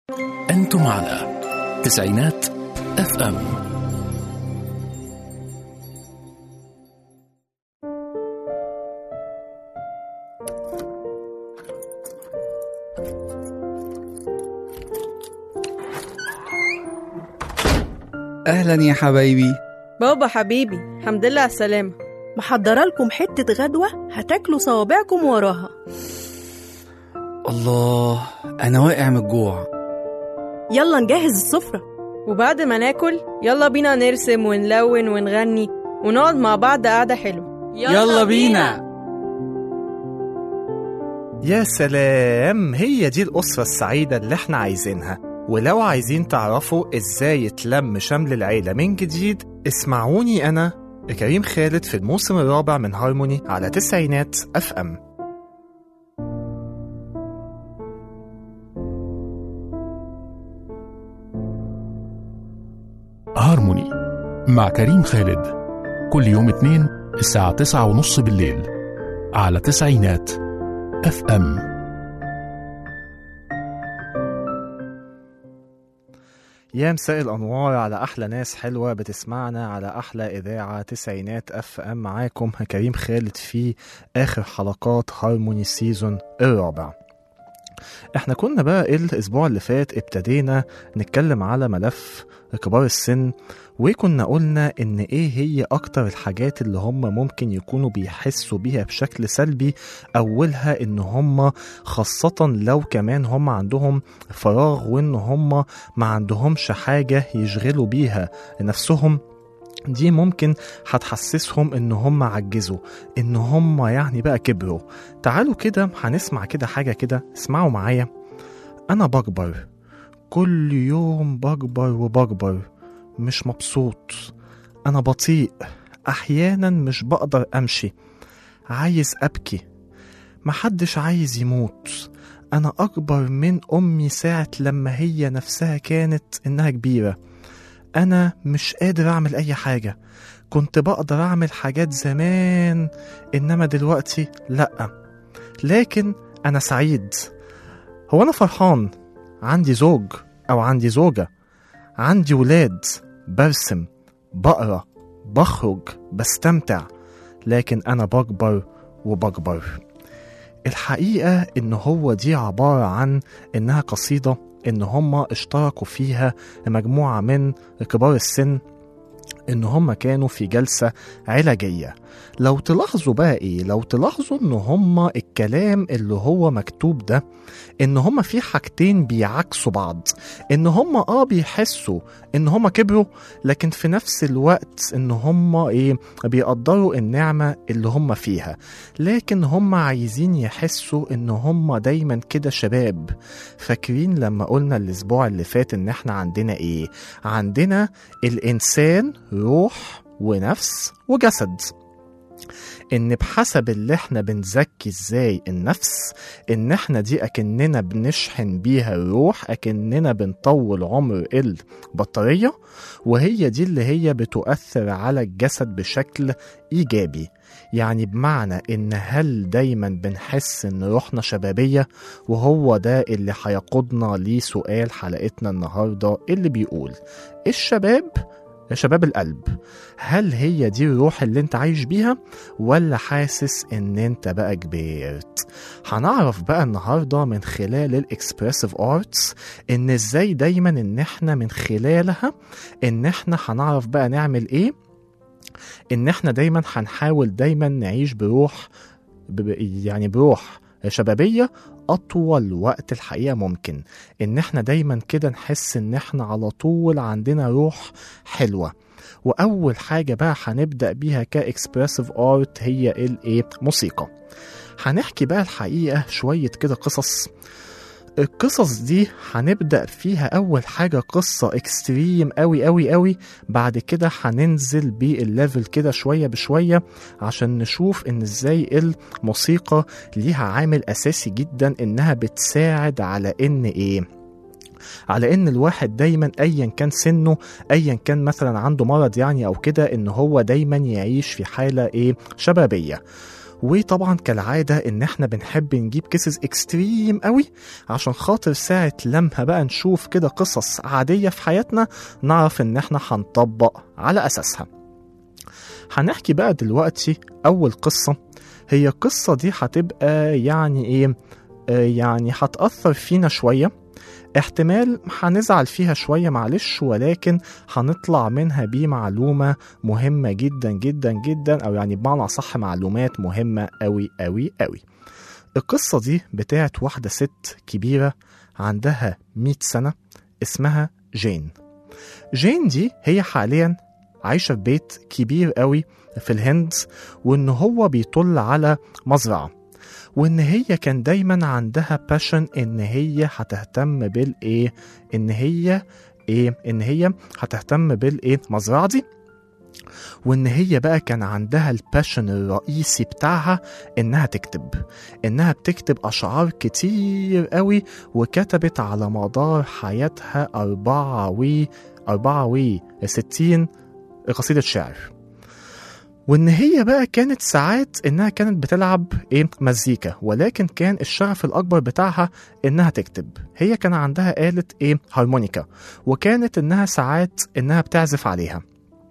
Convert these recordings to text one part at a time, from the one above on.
أنتم على تسعينات اف ام أهلا يا حبايبي بابا حبيبي الحمد لله على السلامة محضرة لكم حتة غدوة هتاكلوا صوابعكم وراها الله أنا واقع من الجوع يلا نجهز السفرة وبعد ما ناكل يلا بينا نرسم ونلون ونغني ونقعد مع بعض قعدة حلوة يا سلام هي دي الأسرة السعيدة اللي احنا عايزينها ولو عايزين تعرفوا ازاي يتلم شمل العيلة من جديد اسمعوني أنا كريم خالد في الموسم الرابع من هارموني على تسعينات اف ام هارموني مع كريم خالد كل يوم اثنين الساعة تسعة ونص بالليل على تسعينات اف ام يا مساء الأنوار على أحلى ناس حلوة بتسمعنا على أحلى إذاعة تسعينات أف أم معاكم كريم خالد في آخر حلقات هارموني سيزون الرابع احنا كنا بقى الأسبوع اللي فات ابتدينا نتكلم على ملف كبار السن وكنا قلنا ان ايه هي اكتر الحاجات اللي هم ممكن يكونوا بيحسوا بيها بشكل سلبي اولها ان هم خاصة لو كمان هم عندهم فراغ وان هم ما عندهمش حاجة يشغلوا بيها نفسهم دي ممكن هتحسسهم ان هم عجزوا ان هم يعني بقى كبروا تعالوا كده هنسمع كده حاجة كده اسمعوا معايا انا بكبر كل يوم بكبر وبكبر مش مبسوط انا بطيء احيانا مش بقدر امشي عايز ابكي محدش عايز يموت انا اكبر من امي ساعة لما هي نفسها كانت انها كبيرة انا مش قادر اعمل اي حاجة كنت بقدر اعمل حاجات زمان انما دلوقتي لا لكن انا سعيد هو انا فرحان عندي زوج او عندي زوجة عندي ولاد برسم بقرا بخرج بستمتع لكن انا بكبر وبكبر الحقيقة ان هو دي عبارة عن انها قصيدة ان هم اشتركوا فيها مجموعة من كبار السن ان هم كانوا في جلسة علاجية لو تلاحظوا بقى ايه لو تلاحظوا ان هم الكلام اللي هو مكتوب ده ان هم في حاجتين بيعكسوا بعض ان هم اه بيحسوا ان هم كبروا لكن في نفس الوقت ان هم ايه بيقدروا النعمة اللي هم فيها لكن هم عايزين يحسوا ان هم دايما كده شباب فاكرين لما قلنا الاسبوع اللي فات ان احنا عندنا ايه عندنا الانسان روح ونفس وجسد ان بحسب اللي احنا بنزكي ازاي النفس ان احنا دي اكننا بنشحن بيها الروح اكننا بنطول عمر البطارية وهي دي اللي هي بتؤثر على الجسد بشكل ايجابي يعني بمعنى ان هل دايما بنحس ان روحنا شبابية وهو ده اللي هيقودنا لسؤال حلقتنا النهاردة اللي بيقول الشباب شباب القلب هل هي دي الروح اللي انت عايش بيها ولا حاسس ان انت بقى كبرت هنعرف بقى النهارده من خلال الاكسبرسيف ارتس ان ازاي دايما ان احنا من خلالها ان احنا هنعرف بقى نعمل ايه ان احنا دايما هنحاول دايما نعيش بروح ب- يعني بروح شبابية أطول وقت الحقيقة ممكن إن إحنا دايما كده نحس إن إحنا على طول عندنا روح حلوة وأول حاجة بقى هنبدأ بيها كإكسبرسيف آرت هي الإيه موسيقى هنحكي بقى الحقيقة شوية كده قصص القصص دي هنبدأ فيها أول حاجة قصة اكستريم أوي أوي أوي بعد كده هننزل بالليفل كده شوية بشوية عشان نشوف إن إزاي الموسيقى ليها عامل أساسي جدا إنها بتساعد على إن إيه على ان الواحد دايما ايا كان سنه ايا كان مثلا عنده مرض يعني او كده ان هو دايما يعيش في حاله ايه شبابيه وطبعا كالعادة ان احنا بنحب نجيب كيسز اكستريم قوي عشان خاطر ساعة لما بقى نشوف كده قصص عادية في حياتنا نعرف ان احنا هنطبق على اساسها هنحكي بقى دلوقتي اول قصة هي القصة دي هتبقى يعني ايه آه يعني هتأثر فينا شوية احتمال هنزعل فيها شوية معلش ولكن هنطلع منها بمعلومة مهمة جدا جدا جدا أو يعني بمعنى صح معلومات مهمة أوي أوي أوي القصة دي بتاعت واحدة ست كبيرة عندها 100 سنة اسمها جين جين دي هي حاليا عايشة في بيت كبير قوي في الهند وإن هو بيطل على مزرعة وإن هي كان دايما عندها باشن إن هي هتهتم بالإيه إن هي إيه إن هي هتهتم بالإيه المزرعة دي وإن هي بقى كان عندها الباشن الرئيسي بتاعها إنها تكتب إنها بتكتب أشعار كتير قوي وكتبت على مدار حياتها أربعة و أربعة و ستين قصيدة شعر وإن هي بقى كانت ساعات إنها كانت بتلعب إيه مزيكا ولكن كان الشغف الأكبر بتاعها إنها تكتب هي كان عندها آلة إيه هارمونيكا وكانت إنها ساعات إنها بتعزف عليها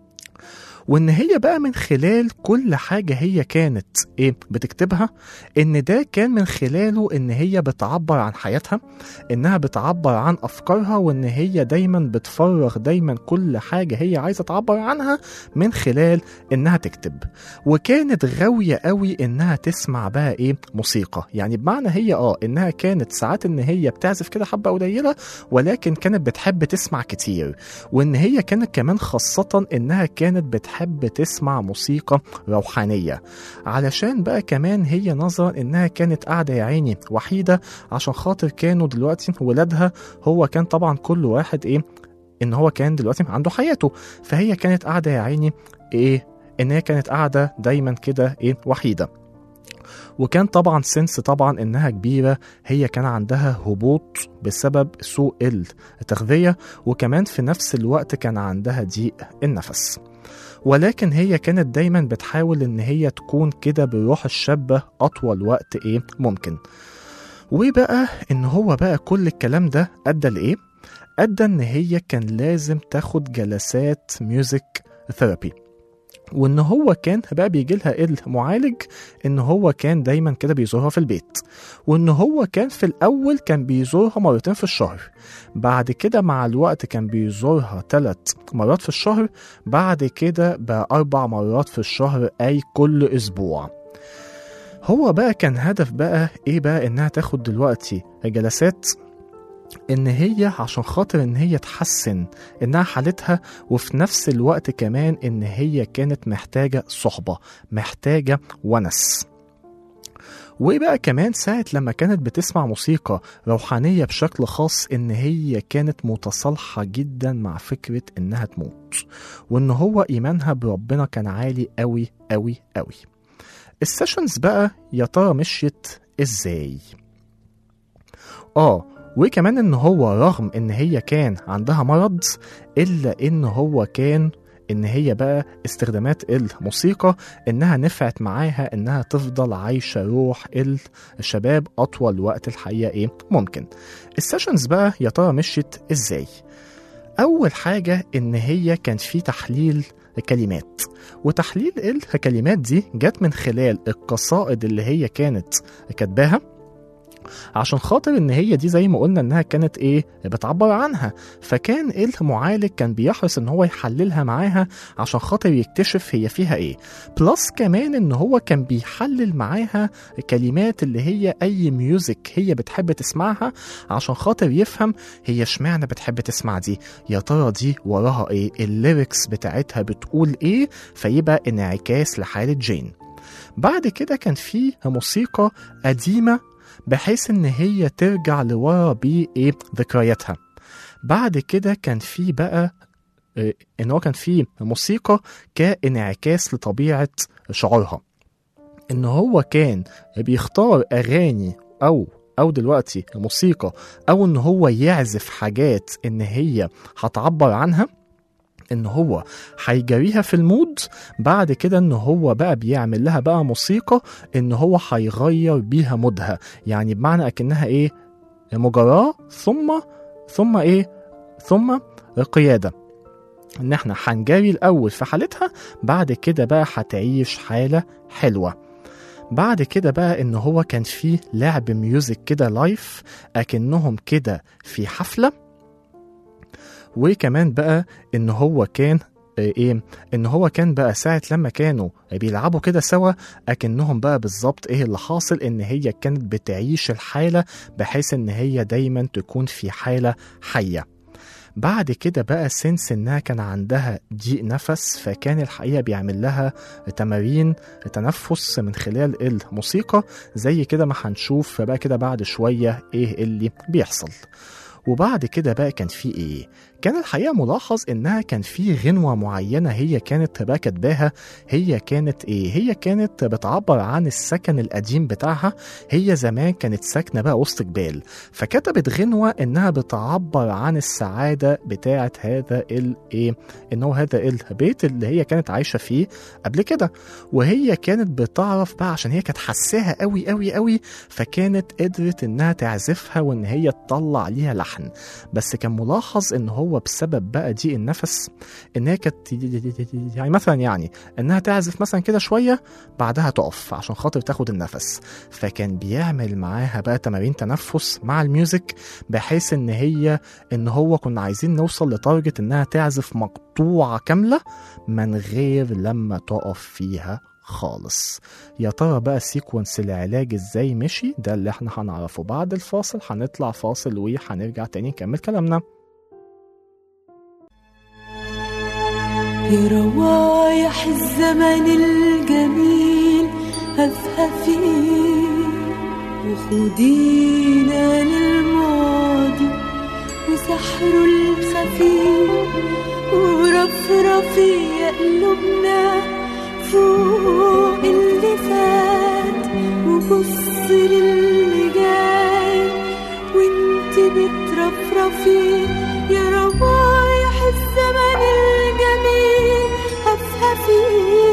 وان هي بقى من خلال كل حاجه هي كانت ايه بتكتبها ان ده كان من خلاله ان هي بتعبر عن حياتها انها بتعبر عن افكارها وان هي دايما بتفرغ دايما كل حاجه هي عايزه تعبر عنها من خلال انها تكتب وكانت غاويه قوي انها تسمع بقى ايه موسيقى يعني بمعنى هي اه انها كانت ساعات ان هي بتعزف كده حبه قليله ولكن كانت بتحب تسمع كتير وان هي كانت كمان خاصه انها كانت بتحب تسمع موسيقى روحانيه علشان بقى كمان هي نظرا انها كانت قاعده يا عيني وحيده عشان خاطر كانوا دلوقتي ولادها هو كان طبعا كل واحد ايه ان هو كان دلوقتي عنده حياته فهي كانت قاعده يا عيني ايه ان هي كانت قاعده دايما كده ايه وحيده وكان طبعا سنس طبعا انها كبيره هي كان عندها هبوط بسبب سوء التغذيه وكمان في نفس الوقت كان عندها ضيق النفس ولكن هي كانت دايما بتحاول ان هي تكون كده بالروح الشابه اطول وقت ايه ممكن وبقى ان هو بقى كل الكلام ده ادى لايه ادى ان هي كان لازم تاخد جلسات ميوزك ثيرابي وان هو كان بقى بيجي لها المعالج ان هو كان دايما كده بيزورها في البيت وان هو كان في الاول كان بيزورها مرتين في الشهر بعد كده مع الوقت كان بيزورها ثلاث مرات في الشهر بعد كده بقى اربع مرات في الشهر اي كل اسبوع هو بقى كان هدف بقى ايه بقى انها تاخد دلوقتي جلسات ان هي عشان خاطر ان هي تحسن انها حالتها وفي نفس الوقت كمان ان هي كانت محتاجة صحبة محتاجة ونس وبقى كمان ساعة لما كانت بتسمع موسيقى روحانية بشكل خاص إن هي كانت متصالحة جدا مع فكرة إنها تموت وإن هو إيمانها بربنا كان عالي أوي أوي أوي السيشنز بقى يا ترى مشيت إزاي؟ آه وكمان ان هو رغم ان هي كان عندها مرض الا ان هو كان ان هي بقى استخدامات الموسيقى انها نفعت معاها انها تفضل عايشه روح الشباب اطول وقت الحقيقه ايه ممكن السيشنز بقى يا ترى مشيت ازاي اول حاجه ان هي كان في تحليل كلمات وتحليل الكلمات دي جت من خلال القصائد اللي هي كانت كاتباها عشان خاطر ان هي دي زي ما قلنا انها كانت ايه بتعبر عنها فكان المعالج كان بيحرص ان هو يحللها معاها عشان خاطر يكتشف هي فيها ايه بلس كمان ان هو كان بيحلل معاها كلمات اللي هي اي ميوزك هي بتحب تسمعها عشان خاطر يفهم هي اشمعنى بتحب تسمع دي يا ترى دي وراها ايه الليركس بتاعتها بتقول ايه فيبقى انعكاس لحالة جين بعد كده كان في موسيقى قديمة بحيث ان هي ترجع لورا بايه ذكرياتها بعد كده كان في بقى إيه ان هو كان في موسيقى كانعكاس لطبيعه شعورها ان هو كان بيختار اغاني او او دلوقتي موسيقى او ان هو يعزف حاجات ان هي هتعبر عنها ان هو هيجريها في المود بعد كده ان هو بقى بيعمل لها بقى موسيقى ان هو هيغير بيها مودها يعني بمعنى اكنها ايه مجراة ثم ثم ايه ثم قيادة ان احنا هنجري الاول في حالتها بعد كده بقى هتعيش حالة حلوة بعد كده بقى ان هو كان فيه لعب ميوزك كده لايف اكنهم كده في حفلة وكمان بقى ان هو كان آه، ايه ان هو كان بقى ساعة لما كانوا بيلعبوا كده سوا اكنهم بقى بالظبط ايه اللي حاصل ان هي كانت بتعيش الحالة بحيث ان هي دايما تكون في حالة حية بعد كده بقى سنس انها كان عندها ضيق نفس فكان الحقيقه بيعمل لها تمارين تنفس من خلال الموسيقى زي كده ما هنشوف فبقى كده بعد شويه ايه اللي بيحصل وبعد كده بقى كان في ايه كان الحقيقه ملاحظ انها كان في غنوه معينه هي كانت بقى كاتباها هي كانت ايه هي كانت بتعبر عن السكن القديم بتاعها هي زمان كانت ساكنه بقى وسط جبال فكتبت غنوه انها بتعبر عن السعاده بتاعه هذا الايه ان هو هذا البيت اللي هي كانت عايشه فيه قبل كده وهي كانت بتعرف بقى عشان هي كانت حساها قوي قوي قوي فكانت قدرت انها تعزفها وان هي تطلع ليها لحن بس كان ملاحظ ان هو بسبب بقى ضيق النفس ان هي كانت يعني مثلا يعني انها تعزف مثلا كده شويه بعدها تقف عشان خاطر تاخد النفس فكان بيعمل معاها بقى تمارين تنفس مع الميوزك بحيث ان هي ان هو كنا عايزين نوصل لتارجت انها تعزف مقطوعه كامله من غير لما تقف فيها خالص يا ترى بقى سيكونس العلاج ازاي مشي ده اللي احنا هنعرفه بعد الفاصل هنطلع فاصل وهنرجع تاني نكمل كلامنا يا روايح الزمن الجميل هفهفي وخدينا للماضي وسحره الخفي ورفرفي يا قلوبنا فوق اللي فات وبص للي جاي وانت بترفرفي يا روايح الزمن الجميل هفهفي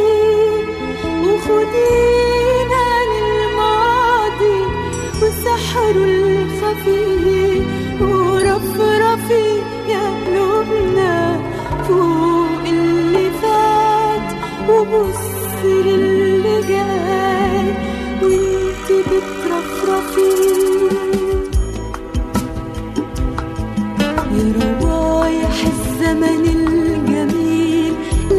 وخدينا للماضي وسحره الخفي ورفرفي يا قلوبنا فوق اللي فات وبص للي جاي وانت بترفرفي يا روايح الزمن الجميل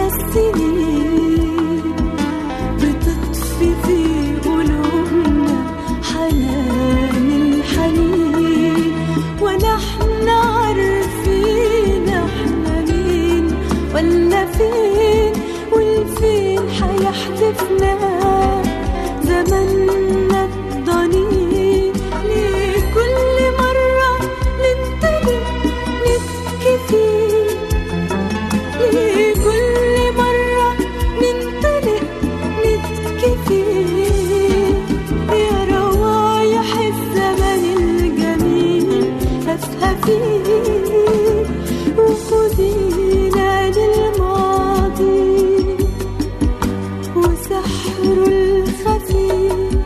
للسنين بتطفي في قلوبنا حنان الحنين ونحن عارفين احنا مين ولا فين والفين حيحدفنا زمننا الضنين ليه كل مرة ننطلق نبكي فيه ليه كل مرة ننطلق نبكي فيه يا روايح الزمن الجميل هفهفيه وخدينا للماضي وسحره الخفي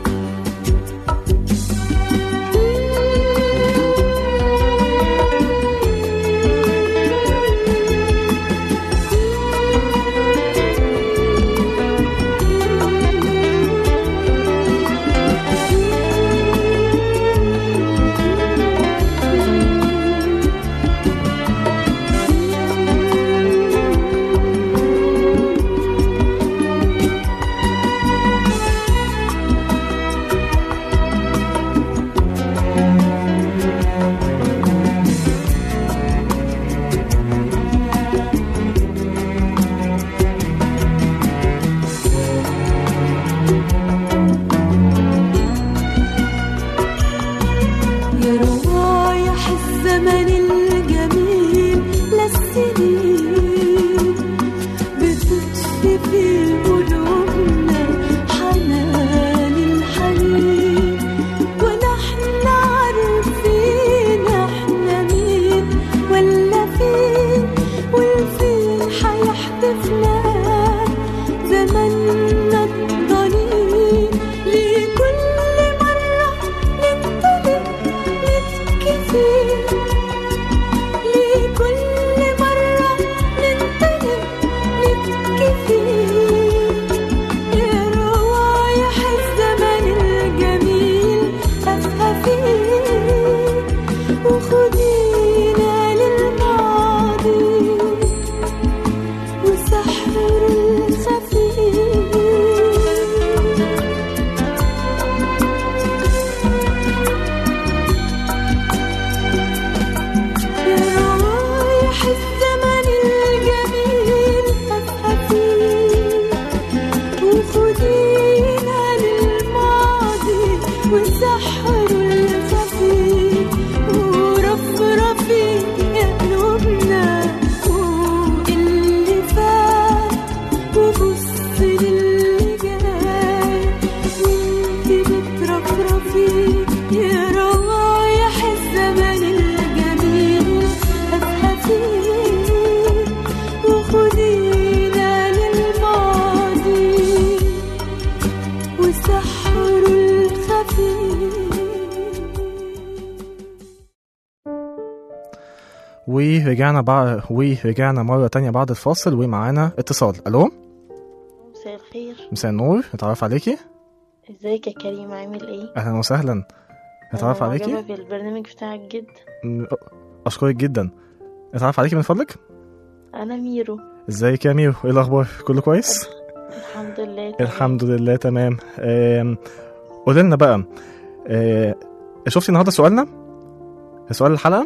ورجعنا بعد ورجعنا مرة تانية بعد الفاصل ومعانا اتصال الو مساء الخير مساء النور نتعرف عليكي ازيك يا كريم عامل ايه اهلا وسهلا نتعرف أنا عليكي معجبة بالبرنامج بتاعك جدا م- اشكرك جدا نتعرف عليكي من فضلك انا ميرو ازيك يا ميرو ايه الاخبار كله كويس الحمد لله تمام. الحمد لله تمام آم، قولي لنا بقى آه، شفتي النهارده سؤالنا سؤال الحلقه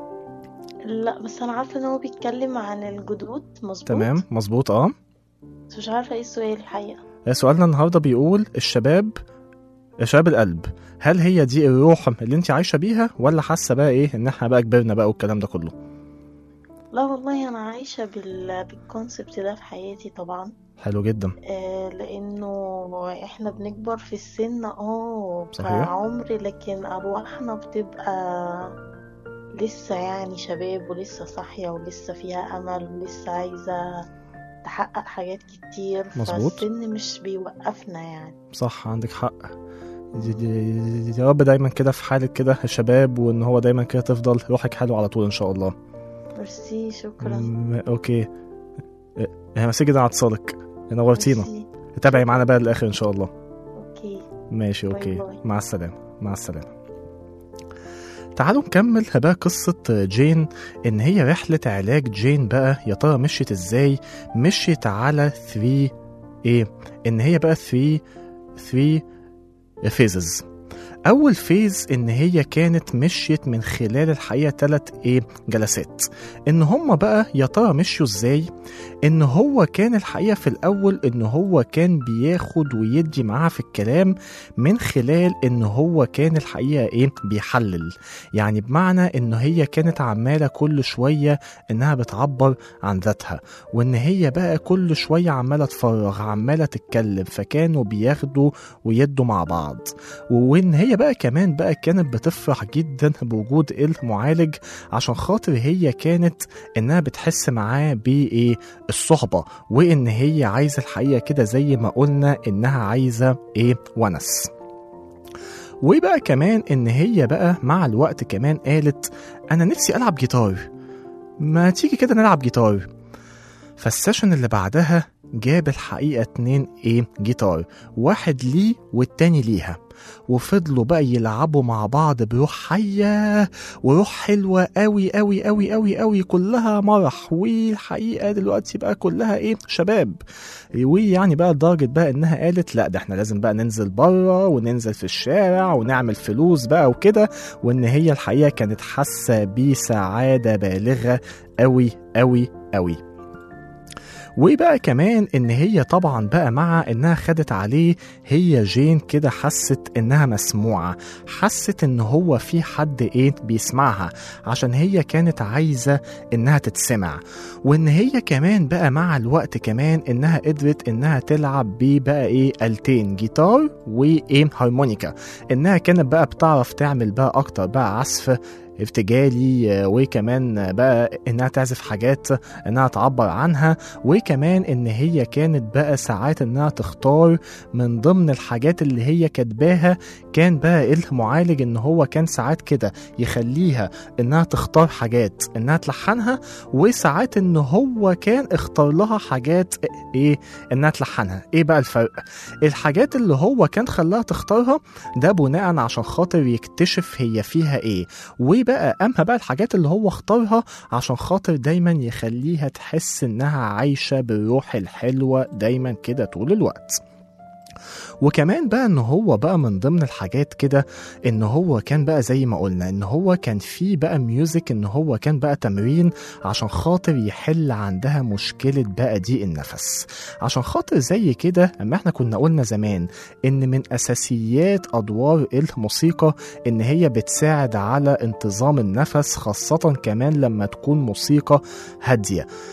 لا بس انا عارفه ان هو بيتكلم عن الجدود مظبوط تمام مظبوط اه بس مش عارفه ايه السؤال الحقيقه سؤالنا النهارده بيقول الشباب شباب القلب هل هي دي الروح اللي انت عايشه بيها ولا حاسه بقى ايه ان احنا بقى كبرنا بقى والكلام ده كله لا والله انا عايشه بال... بالكونسبت ده في حياتي طبعا حلو جدا آه لانه احنا بنكبر في السن اه صحيح. كعمر لكن ارواحنا بتبقى لسه يعني شباب ولسه صاحية ولسه فيها امل ولسه عايزة تحقق حاجات كتير مظبوط. فالسن مش بيوقفنا يعني صح عندك حق دي- دي- دي- يا رب دايما كده في حالة كده الشباب وان هو دايما كده تفضل روحك حلو على طول ان شاء الله ميرسي شكرا م- اوكي اه، ميرسي جدا على اتصالك نورتينا ميرسي. تابعي معانا بقى للاخر ان شاء الله اوكي ماشي باي اوكي باي. مع السلامة مع السلامة تعالوا نكمل بقى قصة جين إن هي رحلة علاج جين بقى يا ترى مشيت إزاي مشيت على 3 إيه إن هي بقى 3 3 فيزز أول فيز إن هي كانت مشيت من خلال الحقيقة تلات إيه جلسات إن هما بقى يا ترى مشيوا إزاي إن هو كان الحقيقة في الأول إن هو كان بياخد ويدي معاها في الكلام من خلال ان هو كان الحقيقه ايه بيحلل يعني بمعنى ان هي كانت عماله كل شويه انها بتعبر عن ذاتها وان هي بقى كل شويه عماله تفرغ عماله تتكلم فكانوا بياخدوا ويدوا مع بعض وان هي بقى كمان بقى كانت بتفرح جدا بوجود المعالج عشان خاطر هي كانت انها بتحس معاه بايه الصحبه وان هي عايزه الحقيقه كده زي ما قلنا انها عايزه ايه ونس وبقى كمان ان هي بقى مع الوقت كمان قالت انا نفسي العب جيتار ما تيجي كده نلعب جيتار فالسيشن اللي بعدها جاب الحقيقة اتنين ايه جيتار واحد ليه والتاني ليها وفضلوا بقى يلعبوا مع بعض بروح حية وروح حلوة قوي قوي قوي قوي قوي كلها مرح والحقيقة دلوقتي بقى كلها ايه شباب ويعني بقى لدرجة بقى انها قالت لا ده احنا لازم بقى ننزل بره وننزل في الشارع ونعمل فلوس بقى وكده وان هي الحقيقة كانت حاسة بسعادة بالغة قوي قوي قوي وبقى كمان ان هي طبعا بقى مع انها خدت عليه هي جين كده حست انها مسموعة حست ان هو في حد ايه بيسمعها عشان هي كانت عايزة انها تتسمع وان هي كمان بقى مع الوقت كمان انها قدرت انها تلعب بقى ايه آلتين جيتار وايه هارمونيكا انها كانت بقى بتعرف تعمل بقى اكتر بقى عزف ارتجالي آه، وكمان آه، بقى انها تعزف حاجات انها تعبر عنها وكمان ان هي كانت بقى ساعات انها تختار من ضمن الحاجات اللي هي كاتباها كان بقى المعالج ان هو كان ساعات كده يخليها انها تختار حاجات انها تلحنها وساعات ان هو كان اختار لها حاجات ايه انها تلحنها ايه بقى الفرق الحاجات اللي هو كان خلاها تختارها ده بناء عشان خاطر يكتشف هي فيها ايه وبقى اما بقى الحاجات اللي هو اختارها عشان خاطر دايما يخليها تحس انها عايشه بالروح الحلوه دايما كده طول الوقت وكمان بقى ان هو بقى من ضمن الحاجات كده ان هو كان بقى زي ما قلنا ان هو كان في بقى ميوزك ان هو كان بقى تمرين عشان خاطر يحل عندها مشكلة بقى ضيق النفس عشان خاطر زي كده اما احنا كنا قلنا زمان ان من اساسيات ادوار الموسيقى ان هي بتساعد على انتظام النفس خاصة كمان لما تكون موسيقى هادية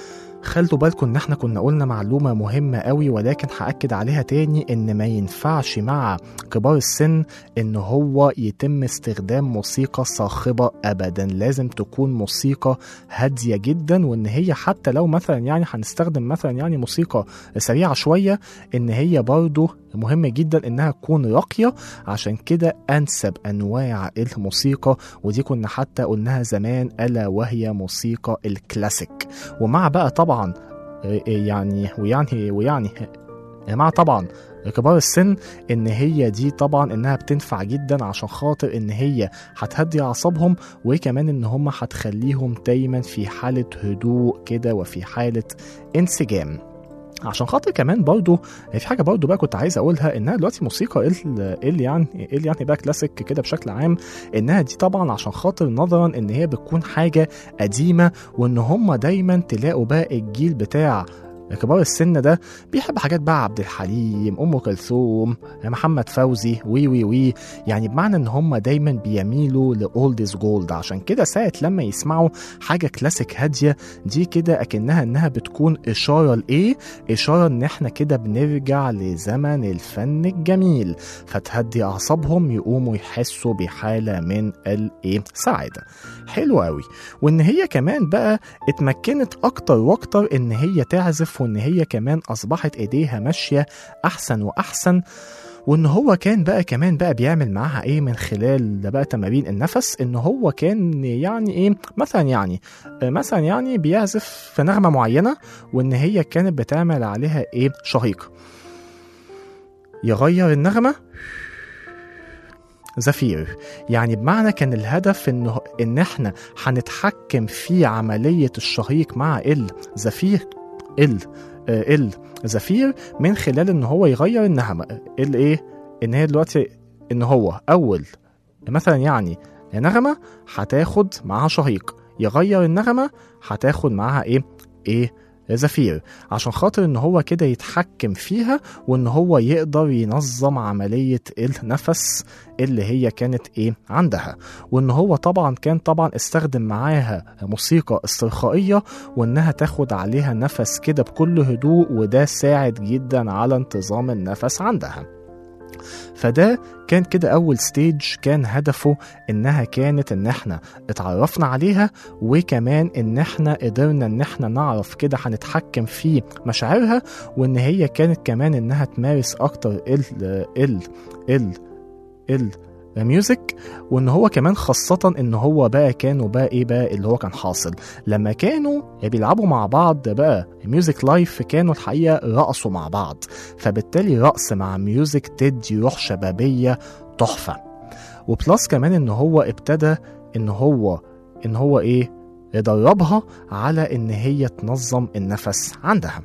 خلوا بالكم ان احنا كنا قلنا معلومة مهمة قوي ولكن هأكد عليها تاني ان ما ينفعش مع كبار السن ان هو يتم استخدام موسيقى صاخبة ابدا لازم تكون موسيقى هادية جدا وان هي حتى لو مثلا يعني هنستخدم مثلا يعني موسيقى سريعة شوية ان هي برضو مهم جدا انها تكون راقية عشان كده انسب انواع الموسيقى ودي كنا حتى قلناها زمان الا وهي موسيقى الكلاسيك ومع بقى طبعا يعني ويعني ويعني مع طبعا كبار السن ان هي دي طبعا انها بتنفع جدا عشان خاطر ان هي هتهدي اعصابهم وكمان ان هم هتخليهم دايما في حالة هدوء كده وفي حالة انسجام عشان خاطر كمان برضو في حاجه برضو بقى كنت عايز اقولها انها دلوقتي موسيقى ال- اللي يعني اللي يعني بقى كلاسيك كده بشكل عام انها دي طبعا عشان خاطر نظرا ان هي بتكون حاجه قديمه وان هم دايما تلاقوا بقى الجيل بتاع كبار السن ده بيحب حاجات بقى عبد الحليم ام كلثوم محمد فوزي وي وي وي يعني بمعنى ان هم دايما بيميلوا لاولد از جولد عشان كده ساعه لما يسمعوا حاجه كلاسيك هاديه دي كده اكنها انها بتكون اشاره لايه اشاره ان احنا كده بنرجع لزمن الفن الجميل فتهدي اعصابهم يقوموا يحسوا بحاله من الايه سعاده حلو قوي وان هي كمان بقى اتمكنت اكتر واكتر ان هي تعزف وان هي كمان اصبحت ايديها ماشيه احسن واحسن وان هو كان بقى كمان بقى بيعمل معاها ايه من خلال ده بقى تمارين النفس ان هو كان يعني ايه مثلا يعني آه، مثلا يعني بيعزف في نغمه معينه وان هي كانت بتعمل عليها ايه شهيق يغير النغمه زفير يعني بمعنى كان الهدف ان ان احنا هنتحكم في عمليه الشهيق مع الزفير ال آه، ال زفير من خلال ان هو يغير النغمه ال ايه ان هي دلوقتي ان هو اول مثلا يعني نغمه هتاخد معاها شهيق يغير النغمه هتاخد معاها ايه ايه زفير عشان خاطر ان هو كده يتحكم فيها وان هو يقدر ينظم عمليه النفس اللي هي كانت ايه عندها وان هو طبعا كان طبعا استخدم معاها موسيقى استرخائيه وانها تاخد عليها نفس كده بكل هدوء وده ساعد جدا على انتظام النفس عندها فده كان كده اول ستيج كان هدفه انها كانت ان احنا اتعرفنا عليها وكمان ان احنا قدرنا ان احنا نعرف كده هنتحكم في مشاعرها وان هي كانت كمان انها تمارس اكتر ال ال ال ال ميوزك وان هو كمان خاصة ان هو بقى كانوا بقى ايه بقى اللي هو كان حاصل لما كانوا بيلعبوا مع بعض بقى ميوزك لايف كانوا الحقيقة رقصوا مع بعض فبالتالي رقص مع ميوزك تدي روح شبابية تحفة وبلس كمان ان هو ابتدى ان هو ان هو ايه يدربها على ان هي تنظم النفس عندها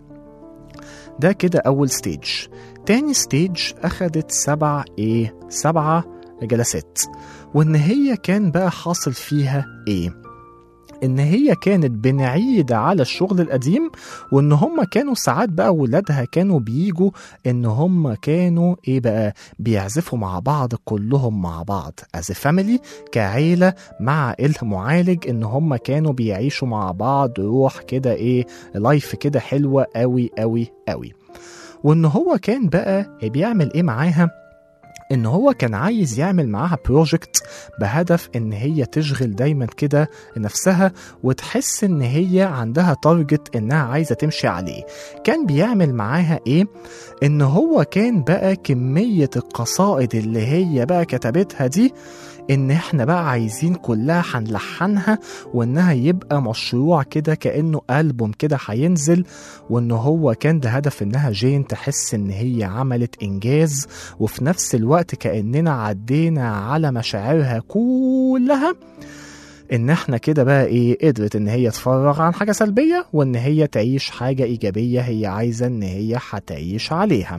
ده كده اول ستيج تاني ستيج اخدت سبع ايه سبعة جلسات وان هي كان بقى حاصل فيها ايه ان هي كانت بنعيد على الشغل القديم وان هم كانوا ساعات بقى ولادها كانوا بيجوا ان هم كانوا ايه بقى بيعزفوا مع بعض كلهم مع بعض از فاميلي كعيله مع المعالج ان هم كانوا بيعيشوا مع بعض روح كده ايه لايف كده حلوه قوي قوي قوي وان هو كان بقى بيعمل ايه معاها ان هو كان عايز يعمل معاها بروجكت بهدف ان هي تشغل دايما كده نفسها وتحس ان هي عندها تارجت انها عايزه تمشي عليه كان بيعمل معاها ايه ان هو كان بقى كميه القصائد اللي هي بقى كتبتها دي ان احنا بقى عايزين كلها هنلحنها وانها يبقى مشروع كده كانه البوم كده هينزل وان هو كان ده هدف انها جين تحس ان هي عملت انجاز وفي نفس الوقت كاننا عدينا على مشاعرها كلها ان احنا كده بقى ايه قدرت ان هي تفرغ عن حاجه سلبيه وان هي تعيش حاجه ايجابيه هي عايزه ان هي هتعيش عليها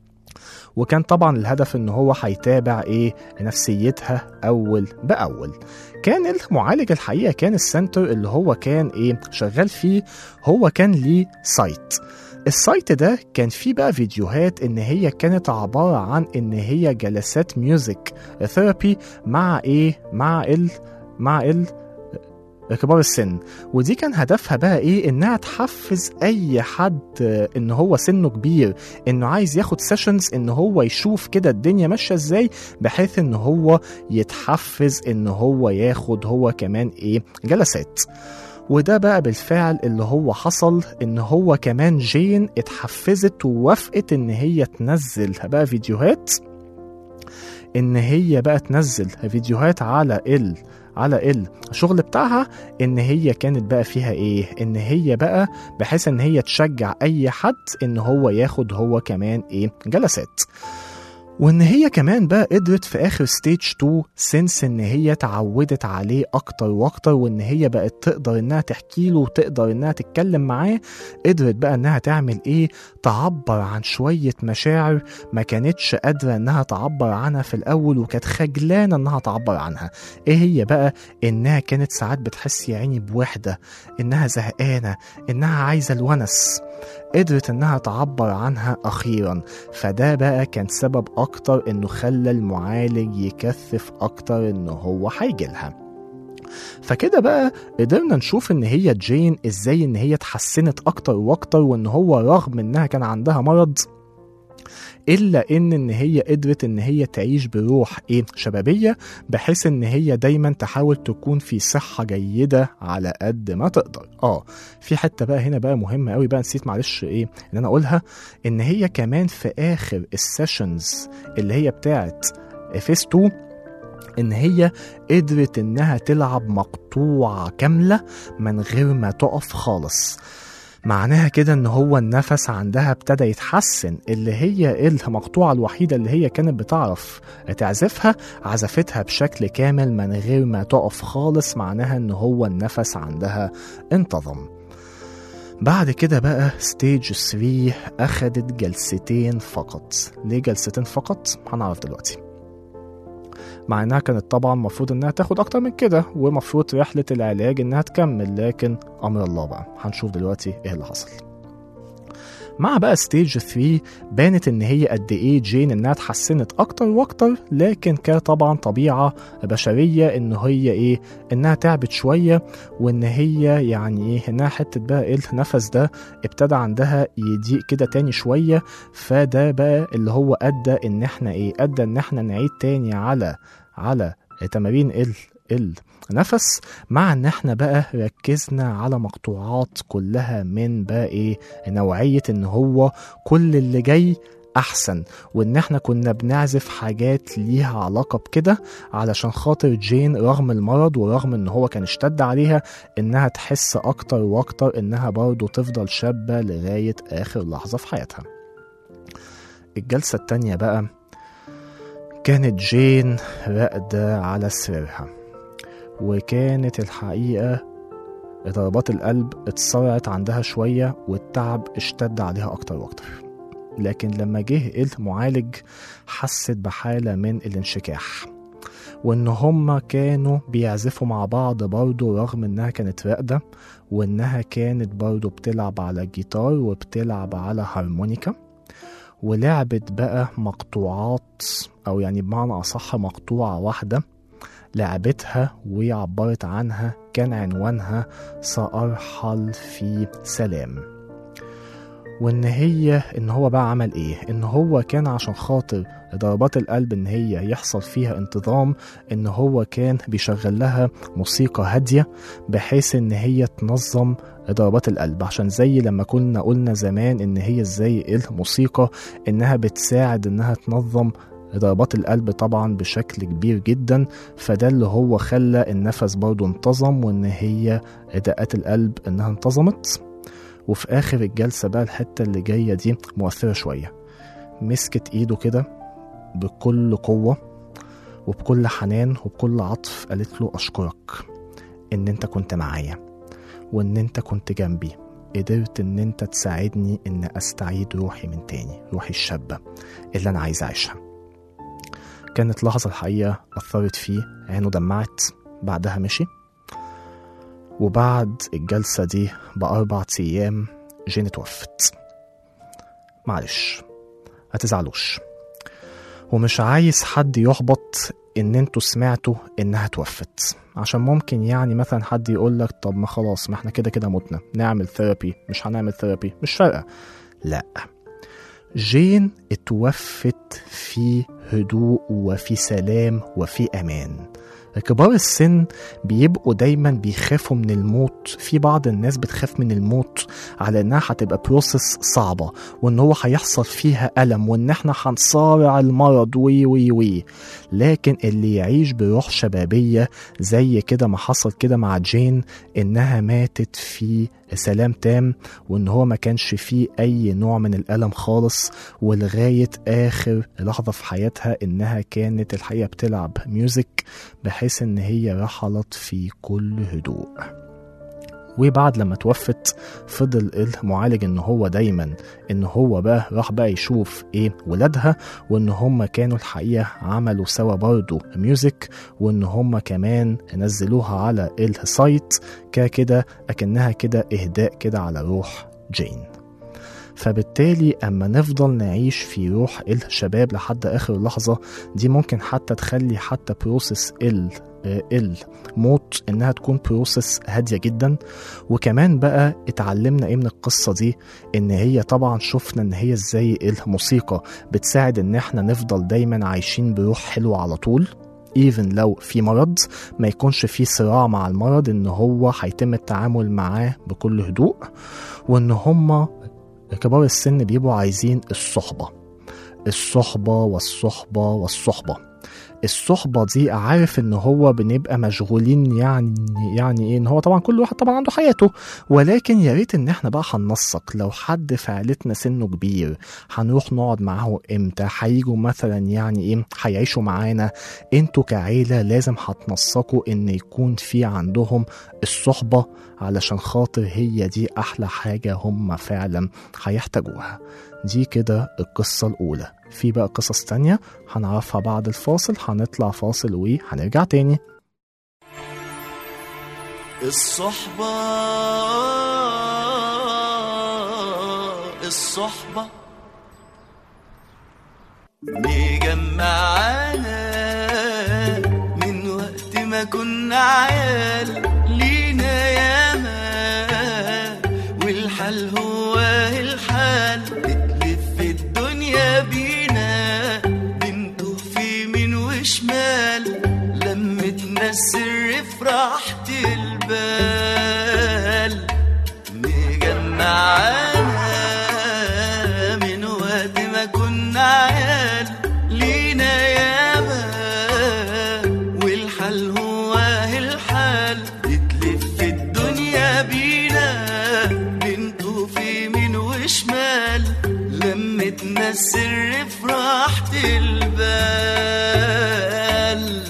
وكان طبعا الهدف ان هو هيتابع ايه نفسيتها اول باول كان المعالج الحقيقه كان السنتر اللي هو كان ايه شغال فيه هو كان ليه سايت السايت ده كان فيه بقى فيديوهات ان هي كانت عباره عن ان هي جلسات ميوزك ثيرابي مع ايه مع ال مع ال كبار السن ودي كان هدفها بقى ايه انها تحفز اي حد آه، ان هو سنه كبير انه عايز ياخد سيشنز ان هو يشوف كده الدنيا ماشيه ازاي بحيث ان هو يتحفز ان هو ياخد هو كمان ايه جلسات وده بقى بالفعل اللي هو حصل ان هو كمان جين اتحفزت ووافقت ان هي تنزل بقى فيديوهات ان هي بقى تنزل فيديوهات على ال على الشغل بتاعها ان هي كانت بقى فيها ايه ان هي بقى بحيث ان هي تشجع اي حد ان هو ياخد هو كمان ايه جلسات وان هي كمان بقى قدرت في اخر ستيج 2 سنس ان هي اتعودت عليه اكتر واكتر وان هي بقت تقدر انها تحكي له وتقدر انها تتكلم معاه قدرت بقى انها تعمل ايه تعبر عن شوية مشاعر ما كانتش قادرة انها تعبر عنها في الاول وكانت خجلانة انها تعبر عنها ايه هي بقى انها كانت ساعات بتحس يا عيني بوحدة انها زهقانة انها عايزة الونس قدرت انها تعبر عنها اخيرا فده بقى كان سبب اكتر انه خلى المعالج يكثف اكتر انه هو هيجيلها فكده بقى قدرنا نشوف ان هي جين ازاي ان هي اتحسنت اكتر واكتر وان هو رغم انها كان عندها مرض الا ان ان هي قدرت ان هي تعيش بروح ايه شبابيه بحيث ان هي دايما تحاول تكون في صحه جيده على قد ما تقدر اه في حته بقى هنا بقى مهمه قوي بقى نسيت معلش ايه ان انا اقولها ان هي كمان في اخر السيشنز اللي هي بتاعت فيس 2 ان هي قدرت انها تلعب مقطوعه كامله من غير ما تقف خالص معناها كده ان هو النفس عندها ابتدى يتحسن اللي هي المقطوعة الوحيدة اللي هي كانت بتعرف تعزفها عزفتها بشكل كامل من غير ما تقف خالص معناها ان هو النفس عندها انتظم بعد كده بقى ستيج 3 أخدت جلستين فقط ليه جلستين فقط؟ هنعرف دلوقتي مع انها كانت طبعا المفروض انها تاخد اكتر من كده ومفروض رحلة العلاج انها تكمل لكن امر الله بقى هنشوف دلوقتي ايه اللي حصل مع بقى ستيج 3 بانت ان هي قد ايه جين انها اتحسنت اكتر واكتر لكن كان طبعا طبيعه بشريه ان هي ايه انها تعبت شويه وان هي يعني ايه انها حته بقى ايه النفس ده ابتدى عندها يضيق كده تاني شويه فده بقى اللي هو ادى ان احنا ايه ادى ان احنا نعيد تاني على على تمارين ال النفس مع ان احنا بقى ركزنا على مقطوعات كلها من بقى ايه نوعية ان هو كل اللي جاي احسن وان احنا كنا بنعزف حاجات ليها علاقة بكده علشان خاطر جين رغم المرض ورغم ان هو كان اشتد عليها انها تحس اكتر واكتر انها برضه تفضل شابة لغاية اخر لحظة في حياتها الجلسة التانية بقى كانت جين راقدة على سريرها وكانت الحقيقة ضربات القلب اتسرعت عندها شوية والتعب اشتد عليها أكتر وأكتر لكن لما جه المعالج حست بحالة من الانشكاح وإن هما كانوا بيعزفوا مع بعض برضه رغم إنها كانت راقدة وإنها كانت برضه بتلعب على جيتار وبتلعب على هارمونيكا ولعبت بقى مقطوعات أو يعني بمعنى أصح مقطوعة واحدة لعبتها وعبرت عنها كان عنوانها سأرحل في سلام وان هي ان هو بقى عمل ايه ان هو كان عشان خاطر ضربات القلب ان هي يحصل فيها انتظام ان هو كان بيشغل لها موسيقى هاديه بحيث ان هي تنظم ضربات القلب عشان زي لما كنا قلنا زمان ان هي ازاي الموسيقى انها بتساعد انها تنظم ضربات القلب طبعا بشكل كبير جدا فده اللي هو خلى النفس برضه انتظم وان هي دقات القلب انها انتظمت وفي اخر الجلسة بقى الحتة اللي جاية دي مؤثرة شوية مسكت ايده كده بكل قوة وبكل حنان وبكل عطف قالت له اشكرك ان انت كنت معايا وان انت كنت جنبي قدرت ان انت تساعدني ان استعيد روحي من تاني روحي الشابة اللي انا عايز اعيشها كانت لحظة الحقيقة أثرت فيه عينه دمعت بعدها مشي وبعد الجلسة دي بأربع أيام جين اتوفت معلش هتزعلوش ومش عايز حد يحبط ان انتوا سمعتوا انها توفت عشان ممكن يعني مثلا حد يقول لك طب ما خلاص ما احنا كده كده متنا نعمل ثيرابي مش هنعمل ثيرابي مش فارقه لا جين اتوفت في هدوء وفي سلام وفي امان كبار السن بيبقوا دايما بيخافوا من الموت في بعض الناس بتخاف من الموت على انها هتبقى بروسس صعبة وان هو هيحصل فيها ألم وان احنا هنصارع المرض وي وي وي لكن اللي يعيش بروح شبابية زي كده ما حصل كده مع جين انها ماتت في سلام تام وان هو ما كانش فيه اي نوع من الالم خالص ولغايه اخر لحظه في حياتها انها كانت الحقيقه بتلعب ميوزك بحيث ان هي رحلت في كل هدوء وبعد لما توفت فضل المعالج ان هو دايما ان هو بقى راح بقى يشوف ايه ولادها وان هم كانوا الحقيقه عملوا سوا برضه ميوزك وان هم كمان نزلوها على السايت ككده اكنها كده اهداء كده على روح جين فبالتالي اما نفضل نعيش في روح الشباب لحد اخر لحظه دي ممكن حتى تخلي حتى بروسس ال الموت انها تكون بروسس هاديه جدا وكمان بقى اتعلمنا ايه من القصه دي ان هي طبعا شفنا ان هي ازاي الموسيقى بتساعد ان احنا نفضل دايما عايشين بروح حلوه على طول ايفن لو في مرض ما يكونش في صراع مع المرض ان هو هيتم التعامل معاه بكل هدوء وان هم كبار السن بيبقوا عايزين الصحبه الصحبه والصحبه والصحبه الصحبة دي عارف ان هو بنبقى مشغولين يعني يعني ايه ان هو طبعا كل واحد طبعا عنده حياته ولكن يا ريت ان احنا بقى هننسق لو حد في عيلتنا سنه كبير هنروح نقعد معاه امتى هيجوا مثلا يعني ايه هيعيشوا معانا انتوا كعيلة لازم هتنسقوا ان يكون في عندهم الصحبة علشان خاطر هي دي احلى حاجة هم فعلا هيحتاجوها دي كده القصة الأولى في بقى قصص تانية هنعرفها بعد الفاصل هنطلع فاصل وهنرجع تاني الصحبة الصحبة مجمعانا من وقت ما كنا عيال لينا ياما والحال هو الحال بتلف الدنيا بينا بنتوه في يمين وشمال لمتنا السر في راحة البال مجمعانا من وقت ما كنا عيال لينا ياما والحال هو الحال بتلف الدنيا بينا بنتوه في يمين وشمال لمتنا السر في راحة البال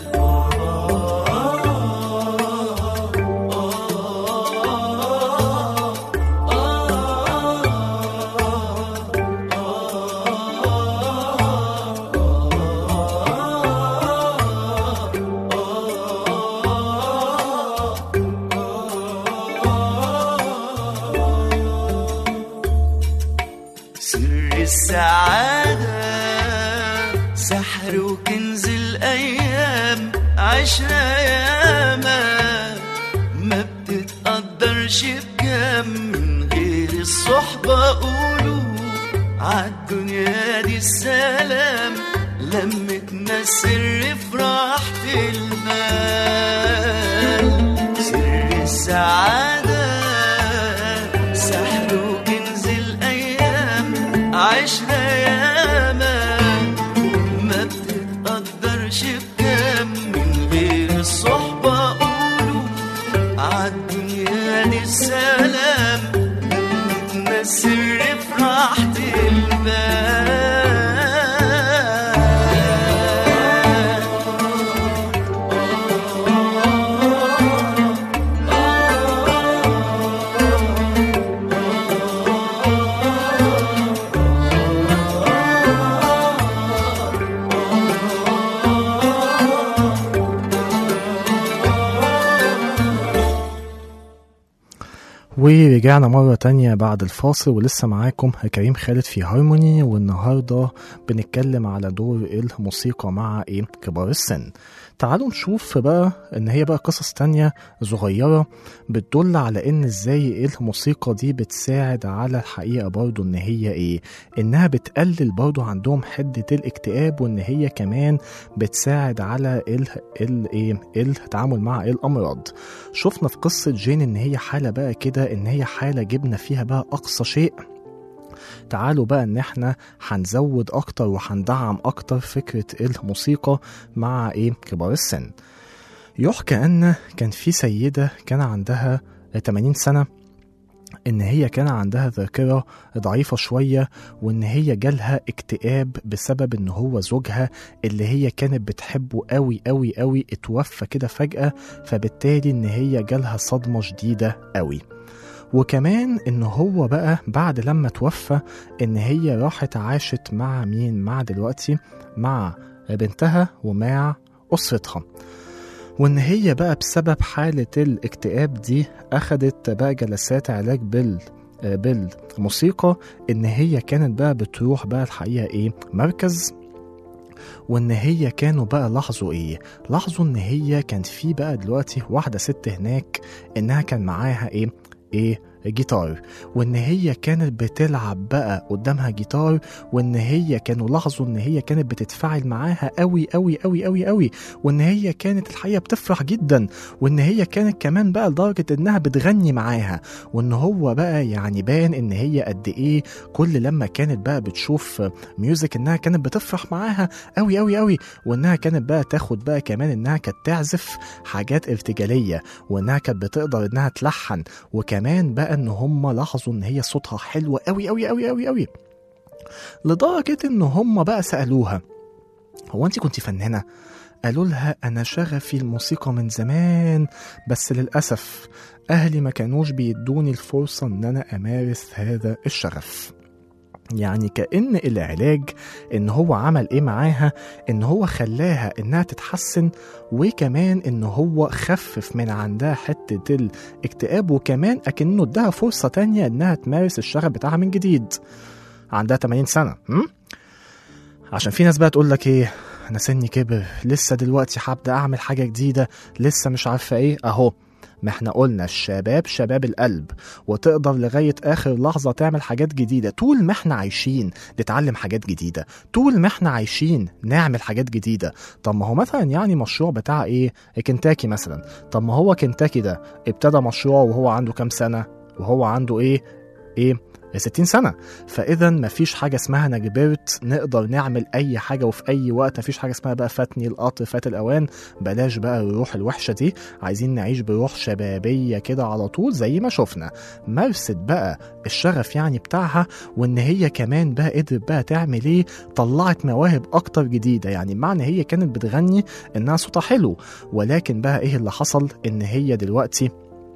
سر السعادة سحر وكنز الأيام عشرة ياما ما بتتقدرش بكام من غير الصحبة قولوا عالدنيا دي السلام لمتنا السر في راحة المال سر السعادة سحر وكنز الأيام عشرة ياما ما بتتقدرش بكام من غير الصحبة قولوا عالدنيا دي السلام لمتنا السر في راحة البال ورجعنا مرة تانية بعد الفاصل ولسه معاكم كريم خالد في هارموني والنهاردة بنتكلم على دور الموسيقى مع ايه كبار السن تعالوا نشوف بقى ان هي بقى قصص تانية صغيرة بتدل على ان ازاي ايه الموسيقى دي بتساعد على الحقيقة برضو ان هي ايه انها بتقلل برضو عندهم حدة الاكتئاب وان هي كمان بتساعد على ال ال ايه التعامل مع الامراض شفنا في قصة جين ان هي حالة بقى كده ان هي حالة جبنا فيها بقى اقصى شيء تعالوا بقى ان احنا هنزود اكتر وهندعم اكتر فكرة الموسيقى مع ايه كبار السن يحكى ان كان في سيدة كان عندها 80 سنة ان هي كان عندها ذاكرة ضعيفة شوية وان هي جالها اكتئاب بسبب ان هو زوجها اللي هي كانت بتحبه قوي قوي قوي اتوفى كده فجأة فبالتالي ان هي جالها صدمة شديدة قوي وكمان ان هو بقى بعد لما توفى ان هي راحت عاشت مع مين مع دلوقتي مع بنتها ومع اسرتها وان هي بقى بسبب حالة الاكتئاب دي اخدت بقى جلسات علاج بال بالموسيقى ان هي كانت بقى بتروح بقى الحقيقة ايه مركز وان هي كانوا بقى لاحظوا ايه لاحظوا ان هي كان في بقى دلوقتي واحدة ست هناك انها كان معاها ايه ايه جيتار وان هي كانت بتلعب بقى قدامها جيتار وان هي كانوا لاحظوا ان هي كانت بتتفاعل معاها قوي قوي قوي قوي قوي وان هي كانت الحقيقه بتفرح جدا وان هي كانت كمان بقى لدرجه انها بتغني معاها وان هو بقى يعني بان ان هي قد ايه كل لما كانت بقى بتشوف ميوزك انها كانت بتفرح معاها قوي قوي قوي وانها كانت بقى تاخد بقى كمان انها كانت تعزف حاجات ارتجاليه وانها كانت بتقدر انها تلحن وكمان بقى ان هم لاحظوا ان هي صوتها حلو قوي قوي قوي قوي قوي لدرجه ان هم بقى سالوها هو انت كنت فنانه قالوا لها انا شغفي الموسيقى من زمان بس للاسف اهلي ما كانوش بيدوني الفرصه ان انا امارس هذا الشغف يعني كأن العلاج إن هو عمل إيه معاها إن هو خلاها إنها تتحسن وكمان إن هو خفف من عندها حتة الاكتئاب وكمان أكنه اداها فرصة تانية إنها تمارس الشغف بتاعها من جديد عندها 80 سنة م? عشان في ناس بقى تقول لك إيه أنا سني كبر لسه دلوقتي هبدأ أعمل حاجة جديدة لسه مش عارفة إيه أهو ما احنا قلنا الشباب شباب القلب وتقدر لغاية آخر لحظة تعمل حاجات جديدة طول ما احنا عايشين نتعلم حاجات جديدة طول ما احنا عايشين نعمل حاجات جديدة طب ما هو مثلا يعني مشروع بتاع ايه كنتاكي مثلا طب ما هو كنتاكي ده ابتدى مشروعه وهو عنده كام سنة وهو عنده ايه ايه 60 سنة فإذا مفيش حاجة اسمها أنا كبرت نقدر نعمل أي حاجة وفي أي وقت مفيش حاجة اسمها بقى فاتني القطر فات الأوان بلاش بقى الروح الوحشة دي عايزين نعيش بروح شبابية كده على طول زي ما شفنا مارست بقى الشغف يعني بتاعها وإن هي كمان بقى قدرت بقى تعمل إيه طلعت مواهب أكتر جديدة يعني معنى هي كانت بتغني إنها صوتها حلو ولكن بقى إيه اللي حصل إن هي دلوقتي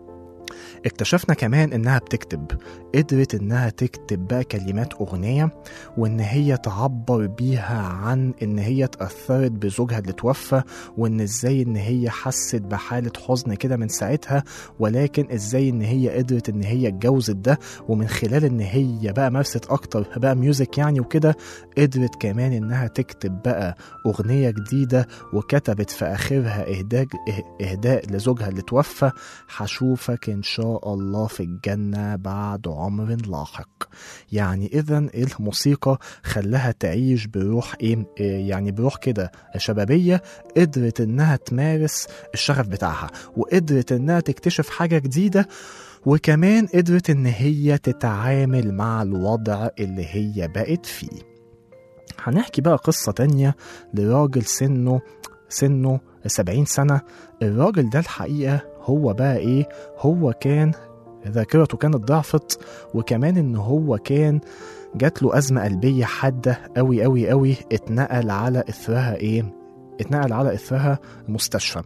اكتشفنا كمان انها بتكتب قدرت انها تكتب بقى كلمات اغنية وان هي تعبر بيها عن ان هي اتأثرت بزوجها اللي توفى وان ازاي ان هي حست بحالة حزن كده من ساعتها ولكن ازاي ان هي قدرت ان هي اتجوزت ده ومن خلال ان هي بقى مارست اكتر بقى ميوزك يعني وكده قدرت كمان انها تكتب بقى اغنية جديدة وكتبت في اخرها اهداء اهداء لزوجها اللي توفى هشوفك ان شاء الله في الجنة بعد عمر لاحق يعني اذا الموسيقى خلاها تعيش بروح ايه إيه يعني بروح كده شبابية قدرت انها تمارس الشغف بتاعها وقدرت انها تكتشف حاجة جديدة وكمان قدرت ان هي تتعامل مع الوضع اللي هي بقت فيه هنحكي بقى قصة تانية لراجل سنه سنه 70 سنة الراجل ده الحقيقة هو بقى ايه هو كان ذاكرته كانت ضعفت وكمان ان هو كان جات له أزمة قلبية حادة أوي أوي أوي اتنقل على إثرها إيه؟ اتنقل على إثرها مستشفى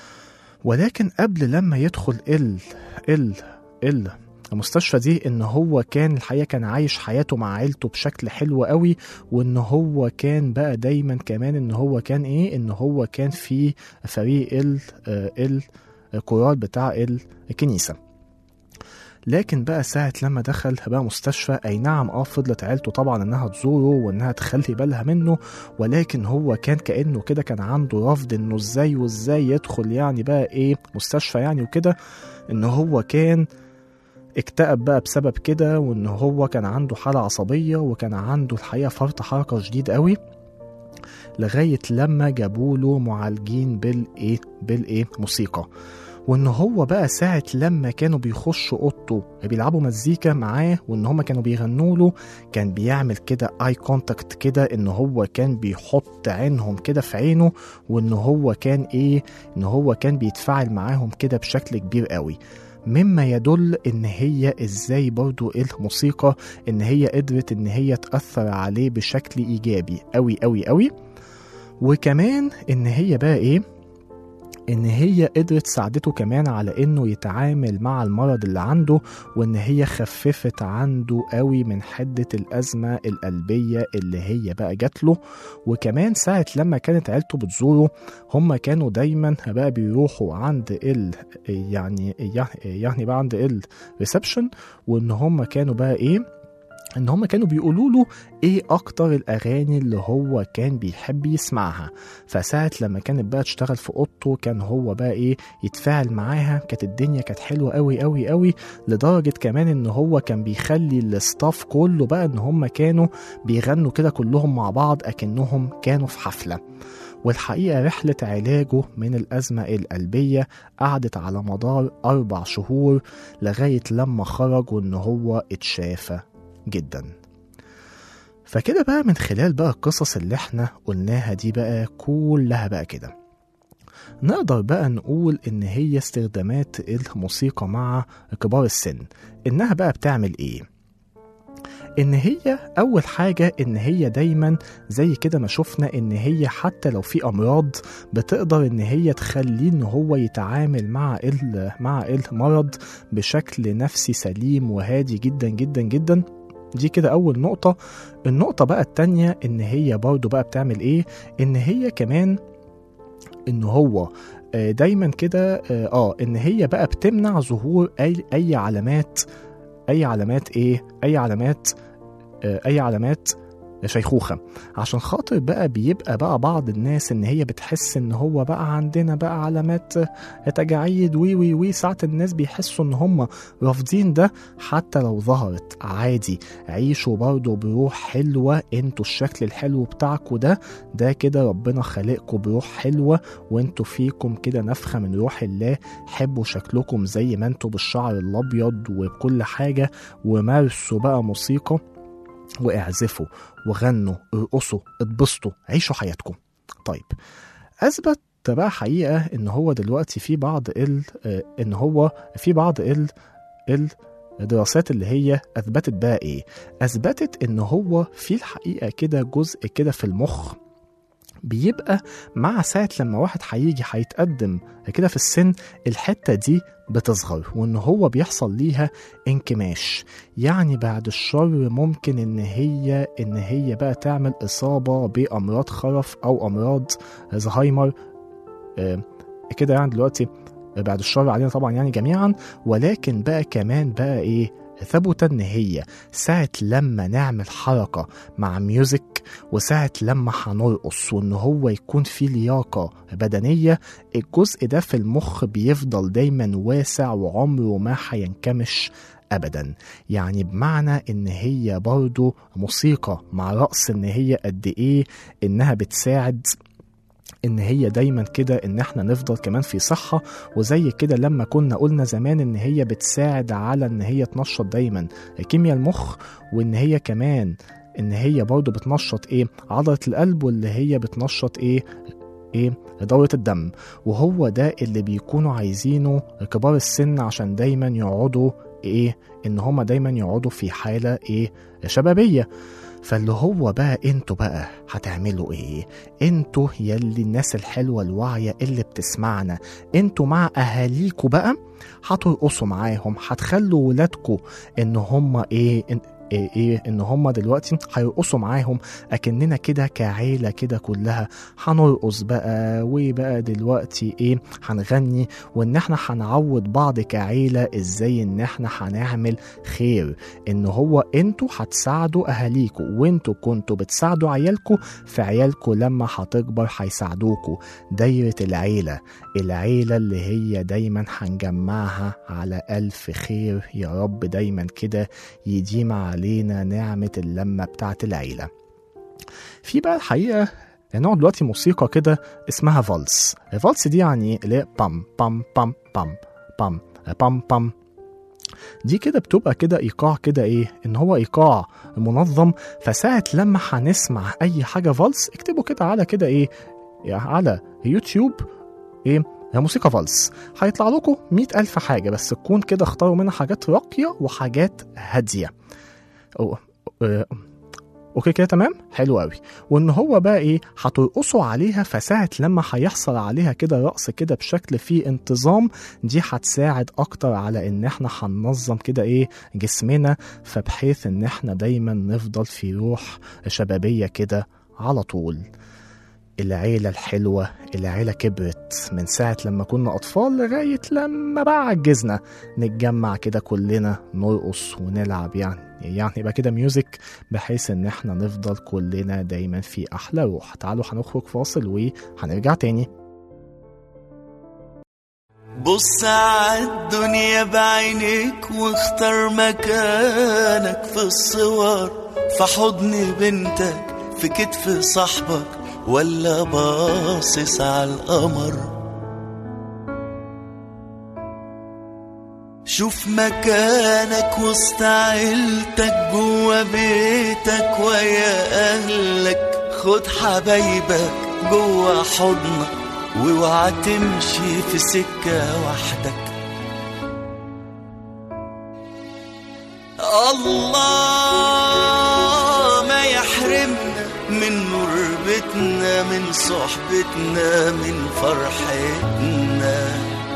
ولكن قبل لما يدخل ال ال ال المستشفى دي ان هو كان الحقيقه كان عايش حياته مع عيلته بشكل حلو قوي وان هو كان بقى دايما كمان ان هو كان ايه ان هو كان في فريق ال ال الكورال بتاع الكنيسه لكن بقى ساعة لما دخل بقى مستشفى أي نعم اه فضلت عيلته طبعا إنها تزوره وإنها تخلي بالها منه ولكن هو كان كأنه كده كان عنده رفض إنه إزاي وإزاي يدخل يعني بقى إيه مستشفى يعني وكده إن هو كان اكتئب بقى بسبب كده وإن هو كان عنده حالة عصبية وكان عنده الحقيقة فرط حركة شديد قوي لغاية لما جابوله معالجين بالإيه بالإيه موسيقى وان هو بقى ساعة لما كانوا بيخشوا اوضته بيلعبوا مزيكا معاه وان هما كانوا بيغنوا له كان بيعمل كده اي كونتاكت كده ان هو كان بيحط عينهم كده في عينه وان هو كان ايه ان هو كان بيتفاعل معاهم كده بشكل كبير قوي مما يدل ان هي ازاي برضو الموسيقى ان هي قدرت ان هي تأثر عليه بشكل ايجابي قوي قوي قوي وكمان ان هي بقى ايه ان هي قدرت ساعدته كمان على انه يتعامل مع المرض اللي عنده وان هي خففت عنده قوي من حدة الازمة القلبية اللي هي بقى جات له وكمان ساعة لما كانت عيلته بتزوره هم كانوا دايما بقى بيروحوا عند ال يعني يعني بقى عند الريسبشن وان هم كانوا بقى ايه ان هم كانوا بيقولوا له ايه اكتر الاغاني اللي هو كان بيحب يسمعها فساعة لما كانت بقى تشتغل في اوضته كان هو بقى ايه يتفاعل معاها كانت الدنيا كانت حلوه قوي قوي قوي لدرجه كمان ان هو كان بيخلي الستاف كله بقى ان هم كانوا بيغنوا كده كلهم مع بعض اكنهم كانوا في حفله والحقيقة رحلة علاجه من الأزمة القلبية قعدت على مدار أربع شهور لغاية لما خرج وإن هو اتشافى جدا فكده بقى من خلال بقى القصص اللي احنا قلناها دي بقى كلها بقى كده نقدر بقى نقول ان هي استخدامات الموسيقى مع كبار السن انها بقى بتعمل ايه ان هي اول حاجة ان هي دايما زي كده ما شفنا ان هي حتى لو في امراض بتقدر ان هي تخليه ان هو يتعامل مع ال- مع المرض بشكل نفسي سليم وهادي جدا جدا جدا دي كده اول نقطة النقطة بقى التانية ان هي برضو بقى بتعمل ايه ان هي كمان ان هو آه، دايما كده اه آه، ان هي بقى بتمنع ظهور اي اي علامات اي علامات ايه اي علامات آه، اي علامات شيخوخة عشان خاطر بقى بيبقى بقى بعض الناس ان هي بتحس ان هو بقى عندنا بقى علامات تجاعيد وي وي وي ساعة الناس بيحسوا ان هم رافضين ده حتى لو ظهرت عادي عيشوا برضه بروح حلوة انتوا الشكل الحلو بتاعكوا ده ده كده ربنا خلقكم بروح حلوة وانتوا فيكم كده نفخة من روح الله حبوا شكلكم زي ما انتوا بالشعر الابيض وبكل حاجة ومارسوا بقى موسيقى واعزفوا وغنوا ارقصوا اتبسطوا عيشوا حياتكم طيب اثبت بقى حقيقه ان هو دلوقتي في بعض ال آه، ان هو في بعض ال ال الدراسات اللي هي اثبتت بقى ايه اثبتت ان هو في الحقيقه كده جزء كده في المخ بيبقى مع ساعة لما واحد هيجي هيتقدم كده في السن الحتة دي بتصغر وان هو بيحصل ليها انكماش يعني بعد الشر ممكن ان هي ان هي بقى تعمل اصابة بامراض خرف او امراض زهايمر آه، كده يعني دلوقتي بعد الشر علينا طبعا يعني جميعا ولكن بقى كمان بقى ايه ثبت ان هي ساعة لما نعمل حركة مع ميوزك وساعة لما هنرقص وان هو يكون في لياقة بدنية الجزء ده في المخ بيفضل دايما واسع وعمره ما هينكمش ابدا يعني بمعنى ان هي برضو موسيقى مع رقص ان هي قد ايه انها بتساعد ان هي دايما كده ان احنا نفضل كمان في صحة وزي كده لما كنا قلنا زمان ان هي بتساعد على ان هي تنشط دايما كيمياء المخ وان هي كمان ان هي برضه بتنشط ايه عضلة القلب واللي هي بتنشط ايه ايه دورة الدم وهو ده اللي بيكونوا عايزينه كبار السن عشان دايما يقعدوا ايه ان هما دايما يقعدوا في حالة ايه شبابية فاللي هو بقى انتوا بقى هتعملوا ايه انتوا يلي الناس الحلوة الواعية اللي بتسمعنا انتوا مع اهاليكوا بقى هترقصوا معاهم هتخلوا ولادكوا ان هم ايه ان- إيه, ايه ان هم دلوقتي هيرقصوا معاهم اكننا كده كعيله كده كلها هنرقص بقى وبقى دلوقتي ايه هنغني وان احنا هنعود بعض كعيله ازاي ان احنا هنعمل خير ان هو انتوا هتساعدوا اهاليكوا وانتوا كنتوا بتساعدوا عيالكوا فعيالكوا لما هتكبر هيساعدوكوا دايره العيله العيله اللي هي دايما هنجمعها على الف خير يا رب دايما كده يديم علينا نعمه اللمه بتاعت العيله في بقى الحقيقه نوع دلوقتي موسيقى كده اسمها فالس الفالس دي يعني اللي هي بام بام بام بام بام بام بام دي كده بتبقى كده ايقاع كده ايه ان هو ايقاع منظم فساعة لما هنسمع اي حاجة فالس اكتبوا كده على كده ايه يعني على يوتيوب ايه هي موسيقى فالس هيطلع لكم مئة ألف حاجة بس تكون كده اختاروا منها حاجات راقية وحاجات هادية أو- آه، اوكي كده تمام حلو قوي وان هو بقى ايه هترقصوا عليها فساعة لما هيحصل عليها كده رقص كده بشكل فيه انتظام دي هتساعد اكتر على ان احنا هننظم كده ايه جسمنا فبحيث ان احنا دايما نفضل في روح شبابية كده على طول العيلة الحلوة العيلة كبرت من ساعة لما كنا أطفال لغاية لما بقى عجزنا نتجمع كده كلنا نرقص ونلعب يعني يعني يبقى كده ميوزك بحيث ان احنا نفضل كلنا دايما في احلى روح تعالوا هنخرج فاصل وهنرجع تاني بص عالدنيا بعينيك واختار مكانك في الصور في حضن بنتك في كتف صاحبك ولا باصص على القمر شوف مكانك وسط عيلتك جوا بيتك ويا اهلك خد حبايبك جوا حضنك واوعى تمشي في سكة وحدك الله ما يحرمنا من نور بيتنا من صحبتنا من فرحتنا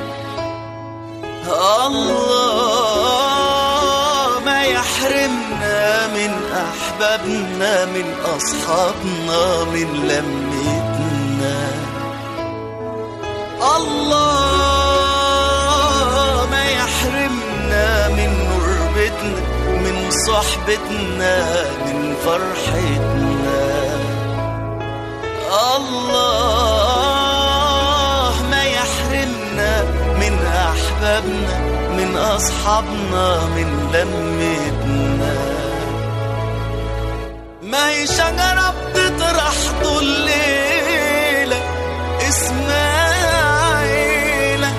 الله ما يحرمنا من أحبابنا من أصحابنا من لمتنا الله ما يحرمنا من نربتنا من صحبتنا من فرحتنا الله ما يحرمنا من أحبابنا من أصحابنا من لمتنا ما هي شجرة بتطرح طول الليلة اسمها عيلة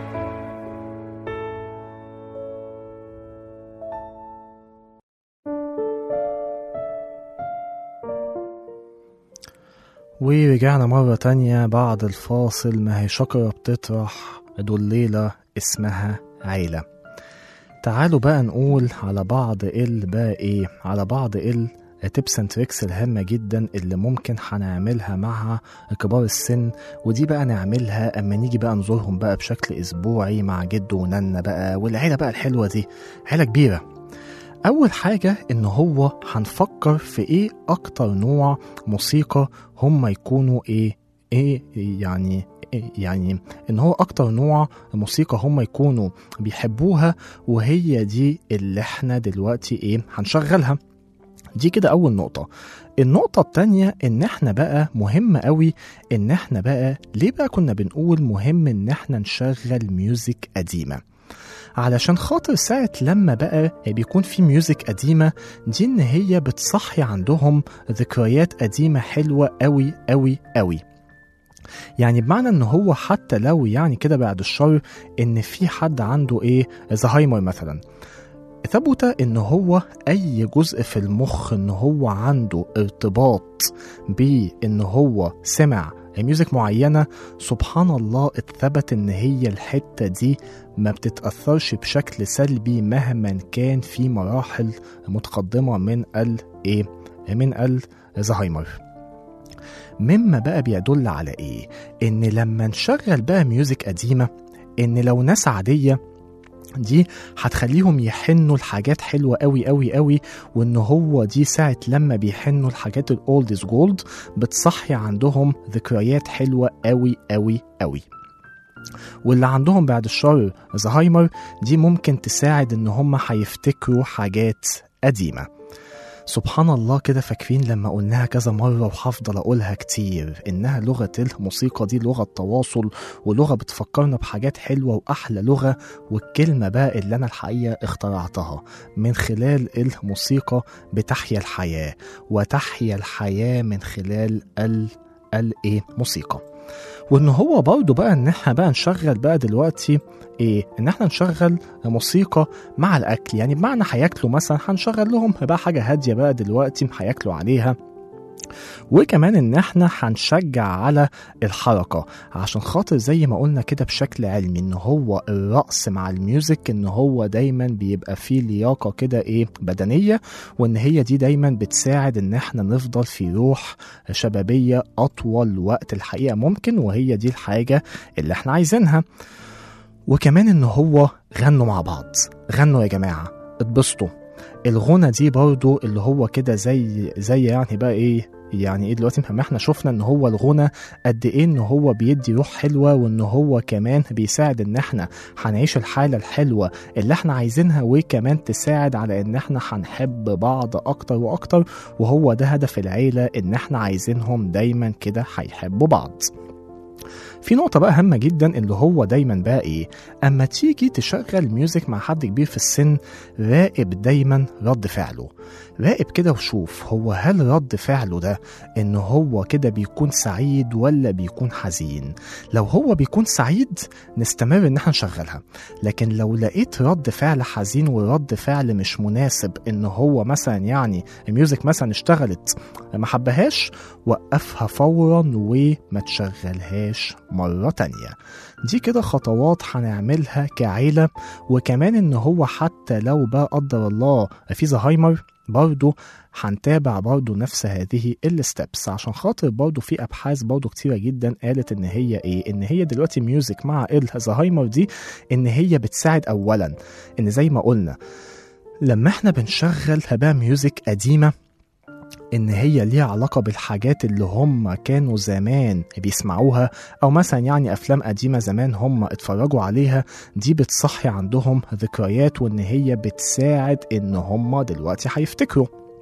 ورجعنا مرة تانية بعد الفاصل ما هي شجرة بتطرح دليلة اسمها عيلة تعالوا بقى نقول على بعض ال بقى ايه على بعض ال تيبس اند تريكس الهامة جدا اللي ممكن هنعملها مع كبار السن ودي بقى نعملها اما نيجي بقى نزورهم بقى بشكل اسبوعي مع جد ونانا بقى والعيلة بقى الحلوة دي عيلة كبيرة أول حاجة إن هو هنفكر في إيه أكتر نوع موسيقى هم يكونوا إيه إيه يعني إيه يعني إن هو أكتر نوع موسيقى هم يكونوا بيحبوها وهي دي اللي إحنا دلوقتي إيه هنشغلها دي كده أول نقطة النقطة التانية إن إحنا بقى مهم قوي إن إحنا بقى ليه بقى كنا بنقول مهم إن إحنا نشغل ميوزك قديمة علشان خاطر ساعة لما بقى بيكون في ميوزك قديمة دي إن هي بتصحي عندهم ذكريات قديمة حلوة أوي أوي أوي يعني بمعنى ان هو حتى لو يعني كده بعد الشر ان في حد عنده ايه زهايمر مثلا ثبت ان هو اي جزء في المخ ان هو عنده ارتباط بان هو سمع ميوزك معينة سبحان الله اتثبت ان هي الحتة دي ما بتتأثرش بشكل سلبي مهما كان في مراحل متقدمة من ال ايه من الزهايمر مما بقى بيدل على ايه ان لما نشغل بقى ميوزك قديمة ان لو ناس عادية دي هتخليهم يحنوا لحاجات حلوة قوي قوي قوي وان هو دي ساعة لما بيحنوا الحاجات الاولد از جولد بتصحي عندهم ذكريات حلوة قوي قوي قوي واللي عندهم بعد الشر زهايمر دي ممكن تساعد ان هم هيفتكروا حاجات قديمة سبحان الله كده فاكرين لما قلناها كذا مرة وهفضل أقولها كتير إنها لغة الموسيقى دي لغة تواصل ولغة بتفكرنا بحاجات حلوة وأحلى لغة والكلمة بقى اللي أنا الحقيقة اخترعتها من خلال الموسيقى بتحيا الحياة وتحيا الحياة من خلال ال ال ايه موسيقى وان هو برضه بقى ان احنا بقى نشغل بقى دلوقتي ايه ان احنا نشغل موسيقى مع الاكل يعني بمعنى هياكلوا مثلا هنشغل لهم بقى حاجه هاديه بقى دلوقتي هياكلوا عليها وكمان ان احنا هنشجع على الحركة عشان خاطر زي ما قلنا كده بشكل علمي ان هو الرقص مع الميوزك ان هو دايما بيبقى فيه لياقة كده ايه بدنية وان هي دي دايما بتساعد ان احنا نفضل في روح شبابية اطول وقت الحقيقة ممكن وهي دي الحاجة اللي احنا عايزينها وكمان ان هو غنوا مع بعض غنوا يا جماعة اتبسطوا الغنى دي برضو اللي هو كده زي زي يعني بقى ايه يعني ايه دلوقتي ما احنا شفنا ان هو الغنى قد ايه ان هو بيدي روح حلوه وان هو كمان بيساعد ان احنا هنعيش الحاله الحلوه اللي احنا عايزينها وكمان تساعد على ان احنا هنحب بعض اكتر واكتر وهو ده هدف العيله ان احنا عايزينهم دايما كده هيحبوا بعض في نقطة بقى هامة جدا اللي هو دايما بقى ايه اما تيجي تشغل ميوزك مع حد كبير في السن راقب دايما رد فعله راقب كده وشوف هو هل رد فعله ده ان هو كده بيكون سعيد ولا بيكون حزين لو هو بيكون سعيد نستمر ان احنا نشغلها لكن لو لقيت رد فعل حزين ورد فعل مش مناسب ان هو مثلا يعني الميوزك مثلا اشتغلت ما حبهاش وقفها فورا وما تشغلهاش مرة تانية دي كده خطوات هنعملها كعيلة وكمان ان هو حتى لو بقى قدر الله في زهايمر برضه هنتابع برضه نفس هذه الستبس عشان خاطر برضه في ابحاث برضه كتيره جدا قالت ان هي ايه ان هي دلوقتي ميوزك مع الزهايمر دي ان هي بتساعد اولا ان زي ما قلنا لما احنا بنشغل بقى ميوزك قديمه ان هي ليها علاقة بالحاجات اللي هم كانوا زمان بيسمعوها او مثلا يعني افلام قديمة زمان هم اتفرجوا عليها دي بتصحي عندهم ذكريات وان هي بتساعد ان هم دلوقتي هيفتكروا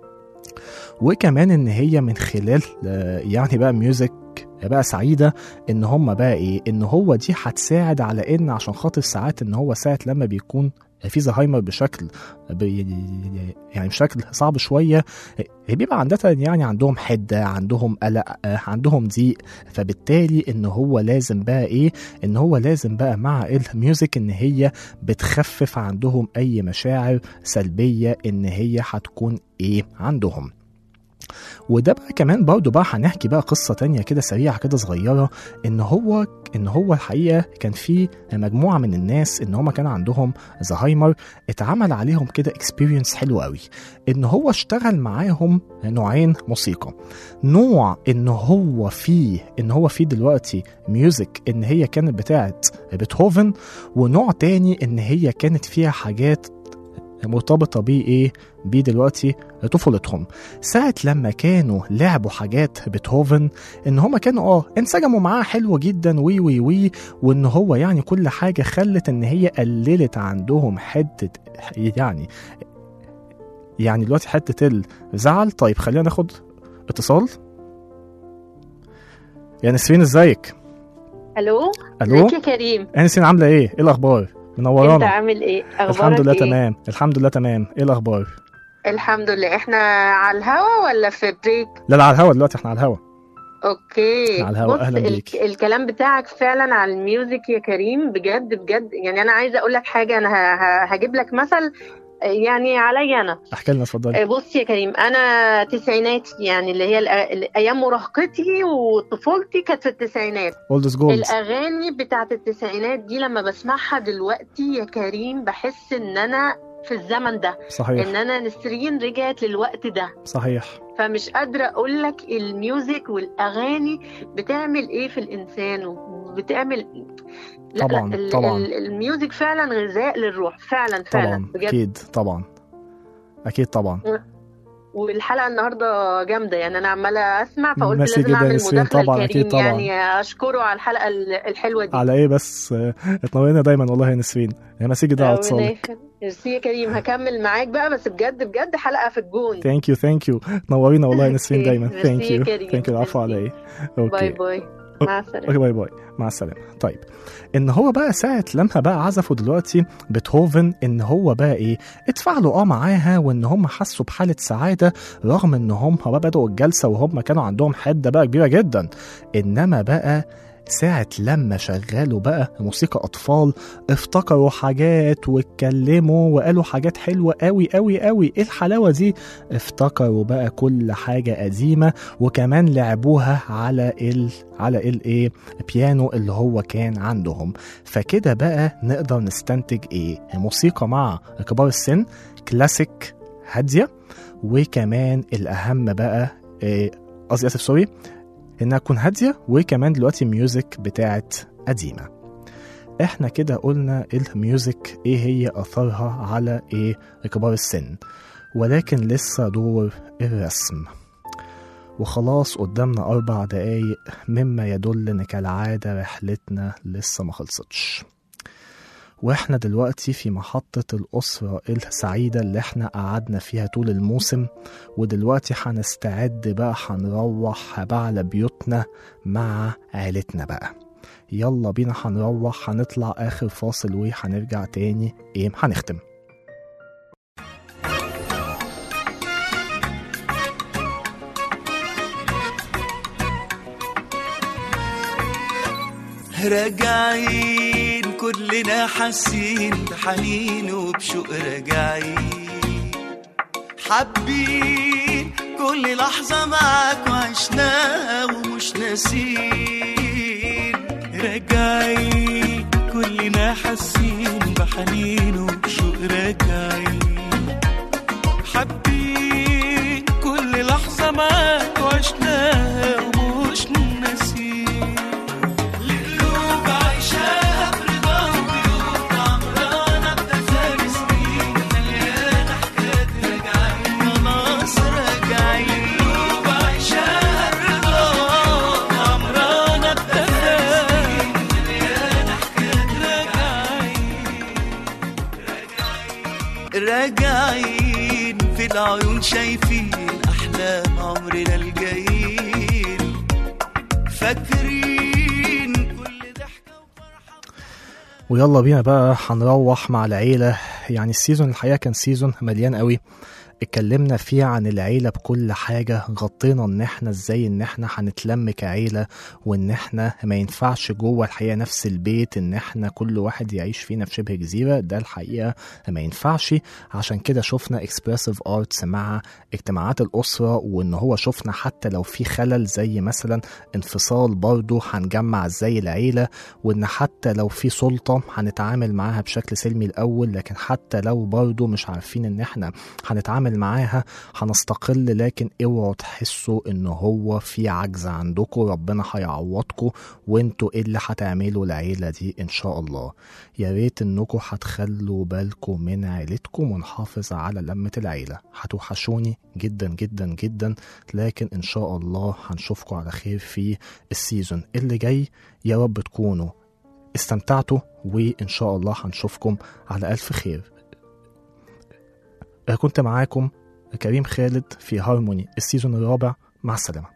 وكمان ان هي من خلال آه، يعني بقى ميوزك بقى سعيدة ان هم بقى ايه ان هو دي هتساعد على ان عشان خاطر ساعات ان هو ساعة لما بيكون في زهايمر بشكل بي- يعني بشكل صعب شويه بيبقى عادة يعني عندهم حدة عندهم قلق آه، عندهم ضيق فبالتالي ان هو لازم بقى ايه ان هو لازم بقى مع الميوزك ان هي بتخفف عندهم اي مشاعر سلبية ان هي هتكون ايه عندهم وده بقى كمان برضه بقى هنحكي بقى قصة تانية كده سريعة كده صغيرة ان هو ان هو الحقيقة كان في مجموعة من الناس ان هم كان عندهم زهايمر اتعمل عليهم كده اكسبيرينس حلو قوي ان هو اشتغل معاهم نوعين موسيقى نوع ان هو فيه ان هو فيه دلوقتي ميوزك ان هي كانت بتاعت بيتهوفن ونوع تاني ان هي كانت فيها حاجات مرتبطة بيه ايه بيه دلوقتي طفولتهم ساعة لما كانوا لعبوا حاجات بيتهوفن ان هما كانوا اه انسجموا معاه حلو جدا وي وي وي وان هو يعني كل حاجة خلت ان هي قللت عندهم حتة يعني يعني دلوقتي حتة الزعل طيب خلينا ناخد اتصال يا نسرين ازيك الو الو ازيك يا كريم يا نسرين عاملة ايه ايه الاخبار انت منورانا عامل ايه اخبارك الحمد لله ايه تمام الحمد لله تمام ايه الاخبار الحمد لله احنا على الهوا ولا في بريك لا لا على الهوا دلوقتي احنا على الهوا اوكي على الهوا، بص أهلاً ال- بيك. الكلام بتاعك فعلا على الميوزك يا كريم بجد بجد يعني انا عايزه اقول لك حاجه انا ه- ه- هجيب لك مثل آه، يعني عليا انا احكي لنا اتفضلي آه، بص يا كريم انا تسعينات يعني اللي هي الأ- ال- ايام مراهقتي وطفولتي كانت في التسعينات اولدز جولد الاغاني بتاعت التسعينات دي لما بسمعها دلوقتي يا كريم بحس ان انا في الزمن ده صحيح ان انا نسرين رجعت للوقت ده صحيح فمش قادرة أقول لك الميوزك والأغاني بتعمل إيه في الإنسان وبتعمل لا طبعاً، لا ال- طبعاً. ال- الميوزك فعلا غذاء للروح فعلا فعلا طبعا بجد اكيد طبعا اكيد طبعا والحلقة النهاردة جامدة يعني أنا عمالة أسمع فقلت ميرسي لازم جدا أعمل نسرين، مداخلة طبعاً، لكريم أكيد طبعاً. يعني أشكره على الحلقة ال- الحلوة دي على ايه بس آه، اتنورنا دايما والله يا نسرين يا مسيجي ده على ربنا اتصالك يخليك. ميرسي يا كريم هكمل معاك بقى بس بجد بجد حلقة في الجون ثانك يو ثانك يو نورينا والله يا نسرين أوكي، دايما ميرسي ثانك يا يو كريم، ثانك يو العفو على ميرسي. ايه باي اوكي باي مع السلامة اوكي باي باي مع السلامه طيب ان هو بقى ساعه لما بقى عزفوا دلوقتي بيتهوفن ان هو بقى ايه اتفاعلوا اه معاها وان هم حسوا بحاله سعاده رغم ان هم بقى بدأوا الجلسه وهم كانوا عندهم حده بقى كبيره جدا انما بقى ساعة لما شغلوا بقى موسيقى أطفال افتكروا حاجات واتكلموا وقالوا حاجات حلوة قوي قوي قوي ايه الحلاوة دي افتكروا بقى كل حاجة قديمة وكمان لعبوها على ال على الايه بيانو اللي هو كان عندهم فكده بقى نقدر نستنتج ايه موسيقى مع كبار السن كلاسيك هاديه وكمان الاهم بقى إيه، قصدي اسف سوري انها تكون هاديه وكمان دلوقتي ميوزك بتاعت قديمه احنا كده قلنا الميوزك ايه هي اثرها على ايه كبار السن ولكن لسه دور الرسم وخلاص قدامنا أربع دقايق مما يدل إن كالعادة رحلتنا لسه ما خلصتش واحنا دلوقتي في محطة الأسرة السعيدة اللي احنا قعدنا فيها طول الموسم ودلوقتي هنستعد بقى هنروح بقى على بيوتنا مع عيلتنا بقى يلا بينا هنروح هنطلع آخر فاصل وهنرجع تاني ايه هنختم راجعين كلنا حاسين بحنين وبشوق راجعين حابين كل لحظة معاك وعشناها ومش ناسين راجعين كلنا حاسين بحنين وبشوق راجعين حابين كل لحظة معاك وعشناها ومش ناسين لقلوب عايشاها برضا وبيوت عمرانة بتسالي سنين مليانة حكايات راجعين خلاص راجعين قلوب عايشاها برضا عمرانة بتسالي مليانة حكايات راجعين راجعين في العيون شايفين أحلام عمرنا الجايين فاكرين كل ضحكة وفرحة ويلا بينا بقى هنروح مع العيلة يعني السيزون الحقيقة كان سيزون مليان قوي اتكلمنا فيه عن العيلة بكل حاجة غطينا ان احنا ازاي ان احنا هنتلم كعيلة وان احنا ما ينفعش جوه الحقيقة نفس البيت ان احنا كل واحد يعيش فينا في شبه جزيرة ده الحقيقة ما ينفعش عشان كده شفنا اكسبرسيف ارتس مع اجتماعات الأسرة وان هو شفنا حتى لو في خلل زي مثلا انفصال برضه هنجمع ازاي العيلة وان حتى لو في سلطة هنتعامل معاها بشكل سلمي الاول لكن حتى لو برضه مش عارفين ان احنا هنتعامل معاها هنستقل لكن اوعوا تحسوا ان هو في عجز عندكم ربنا هيعوضكم وانتوا ايه اللي هتعملوا العيلة دي ان شاء الله يا ريت انكم هتخلوا بالكم من عيلتكم ونحافظ على لمة العيلة هتوحشوني جدا جدا جدا لكن ان شاء الله هنشوفكم على خير في السيزون اللي جاي يا رب تكونوا استمتعتوا وان شاء الله هنشوفكم على الف خير كنت معاكم كريم خالد في هارموني السيزون الرابع مع السلامه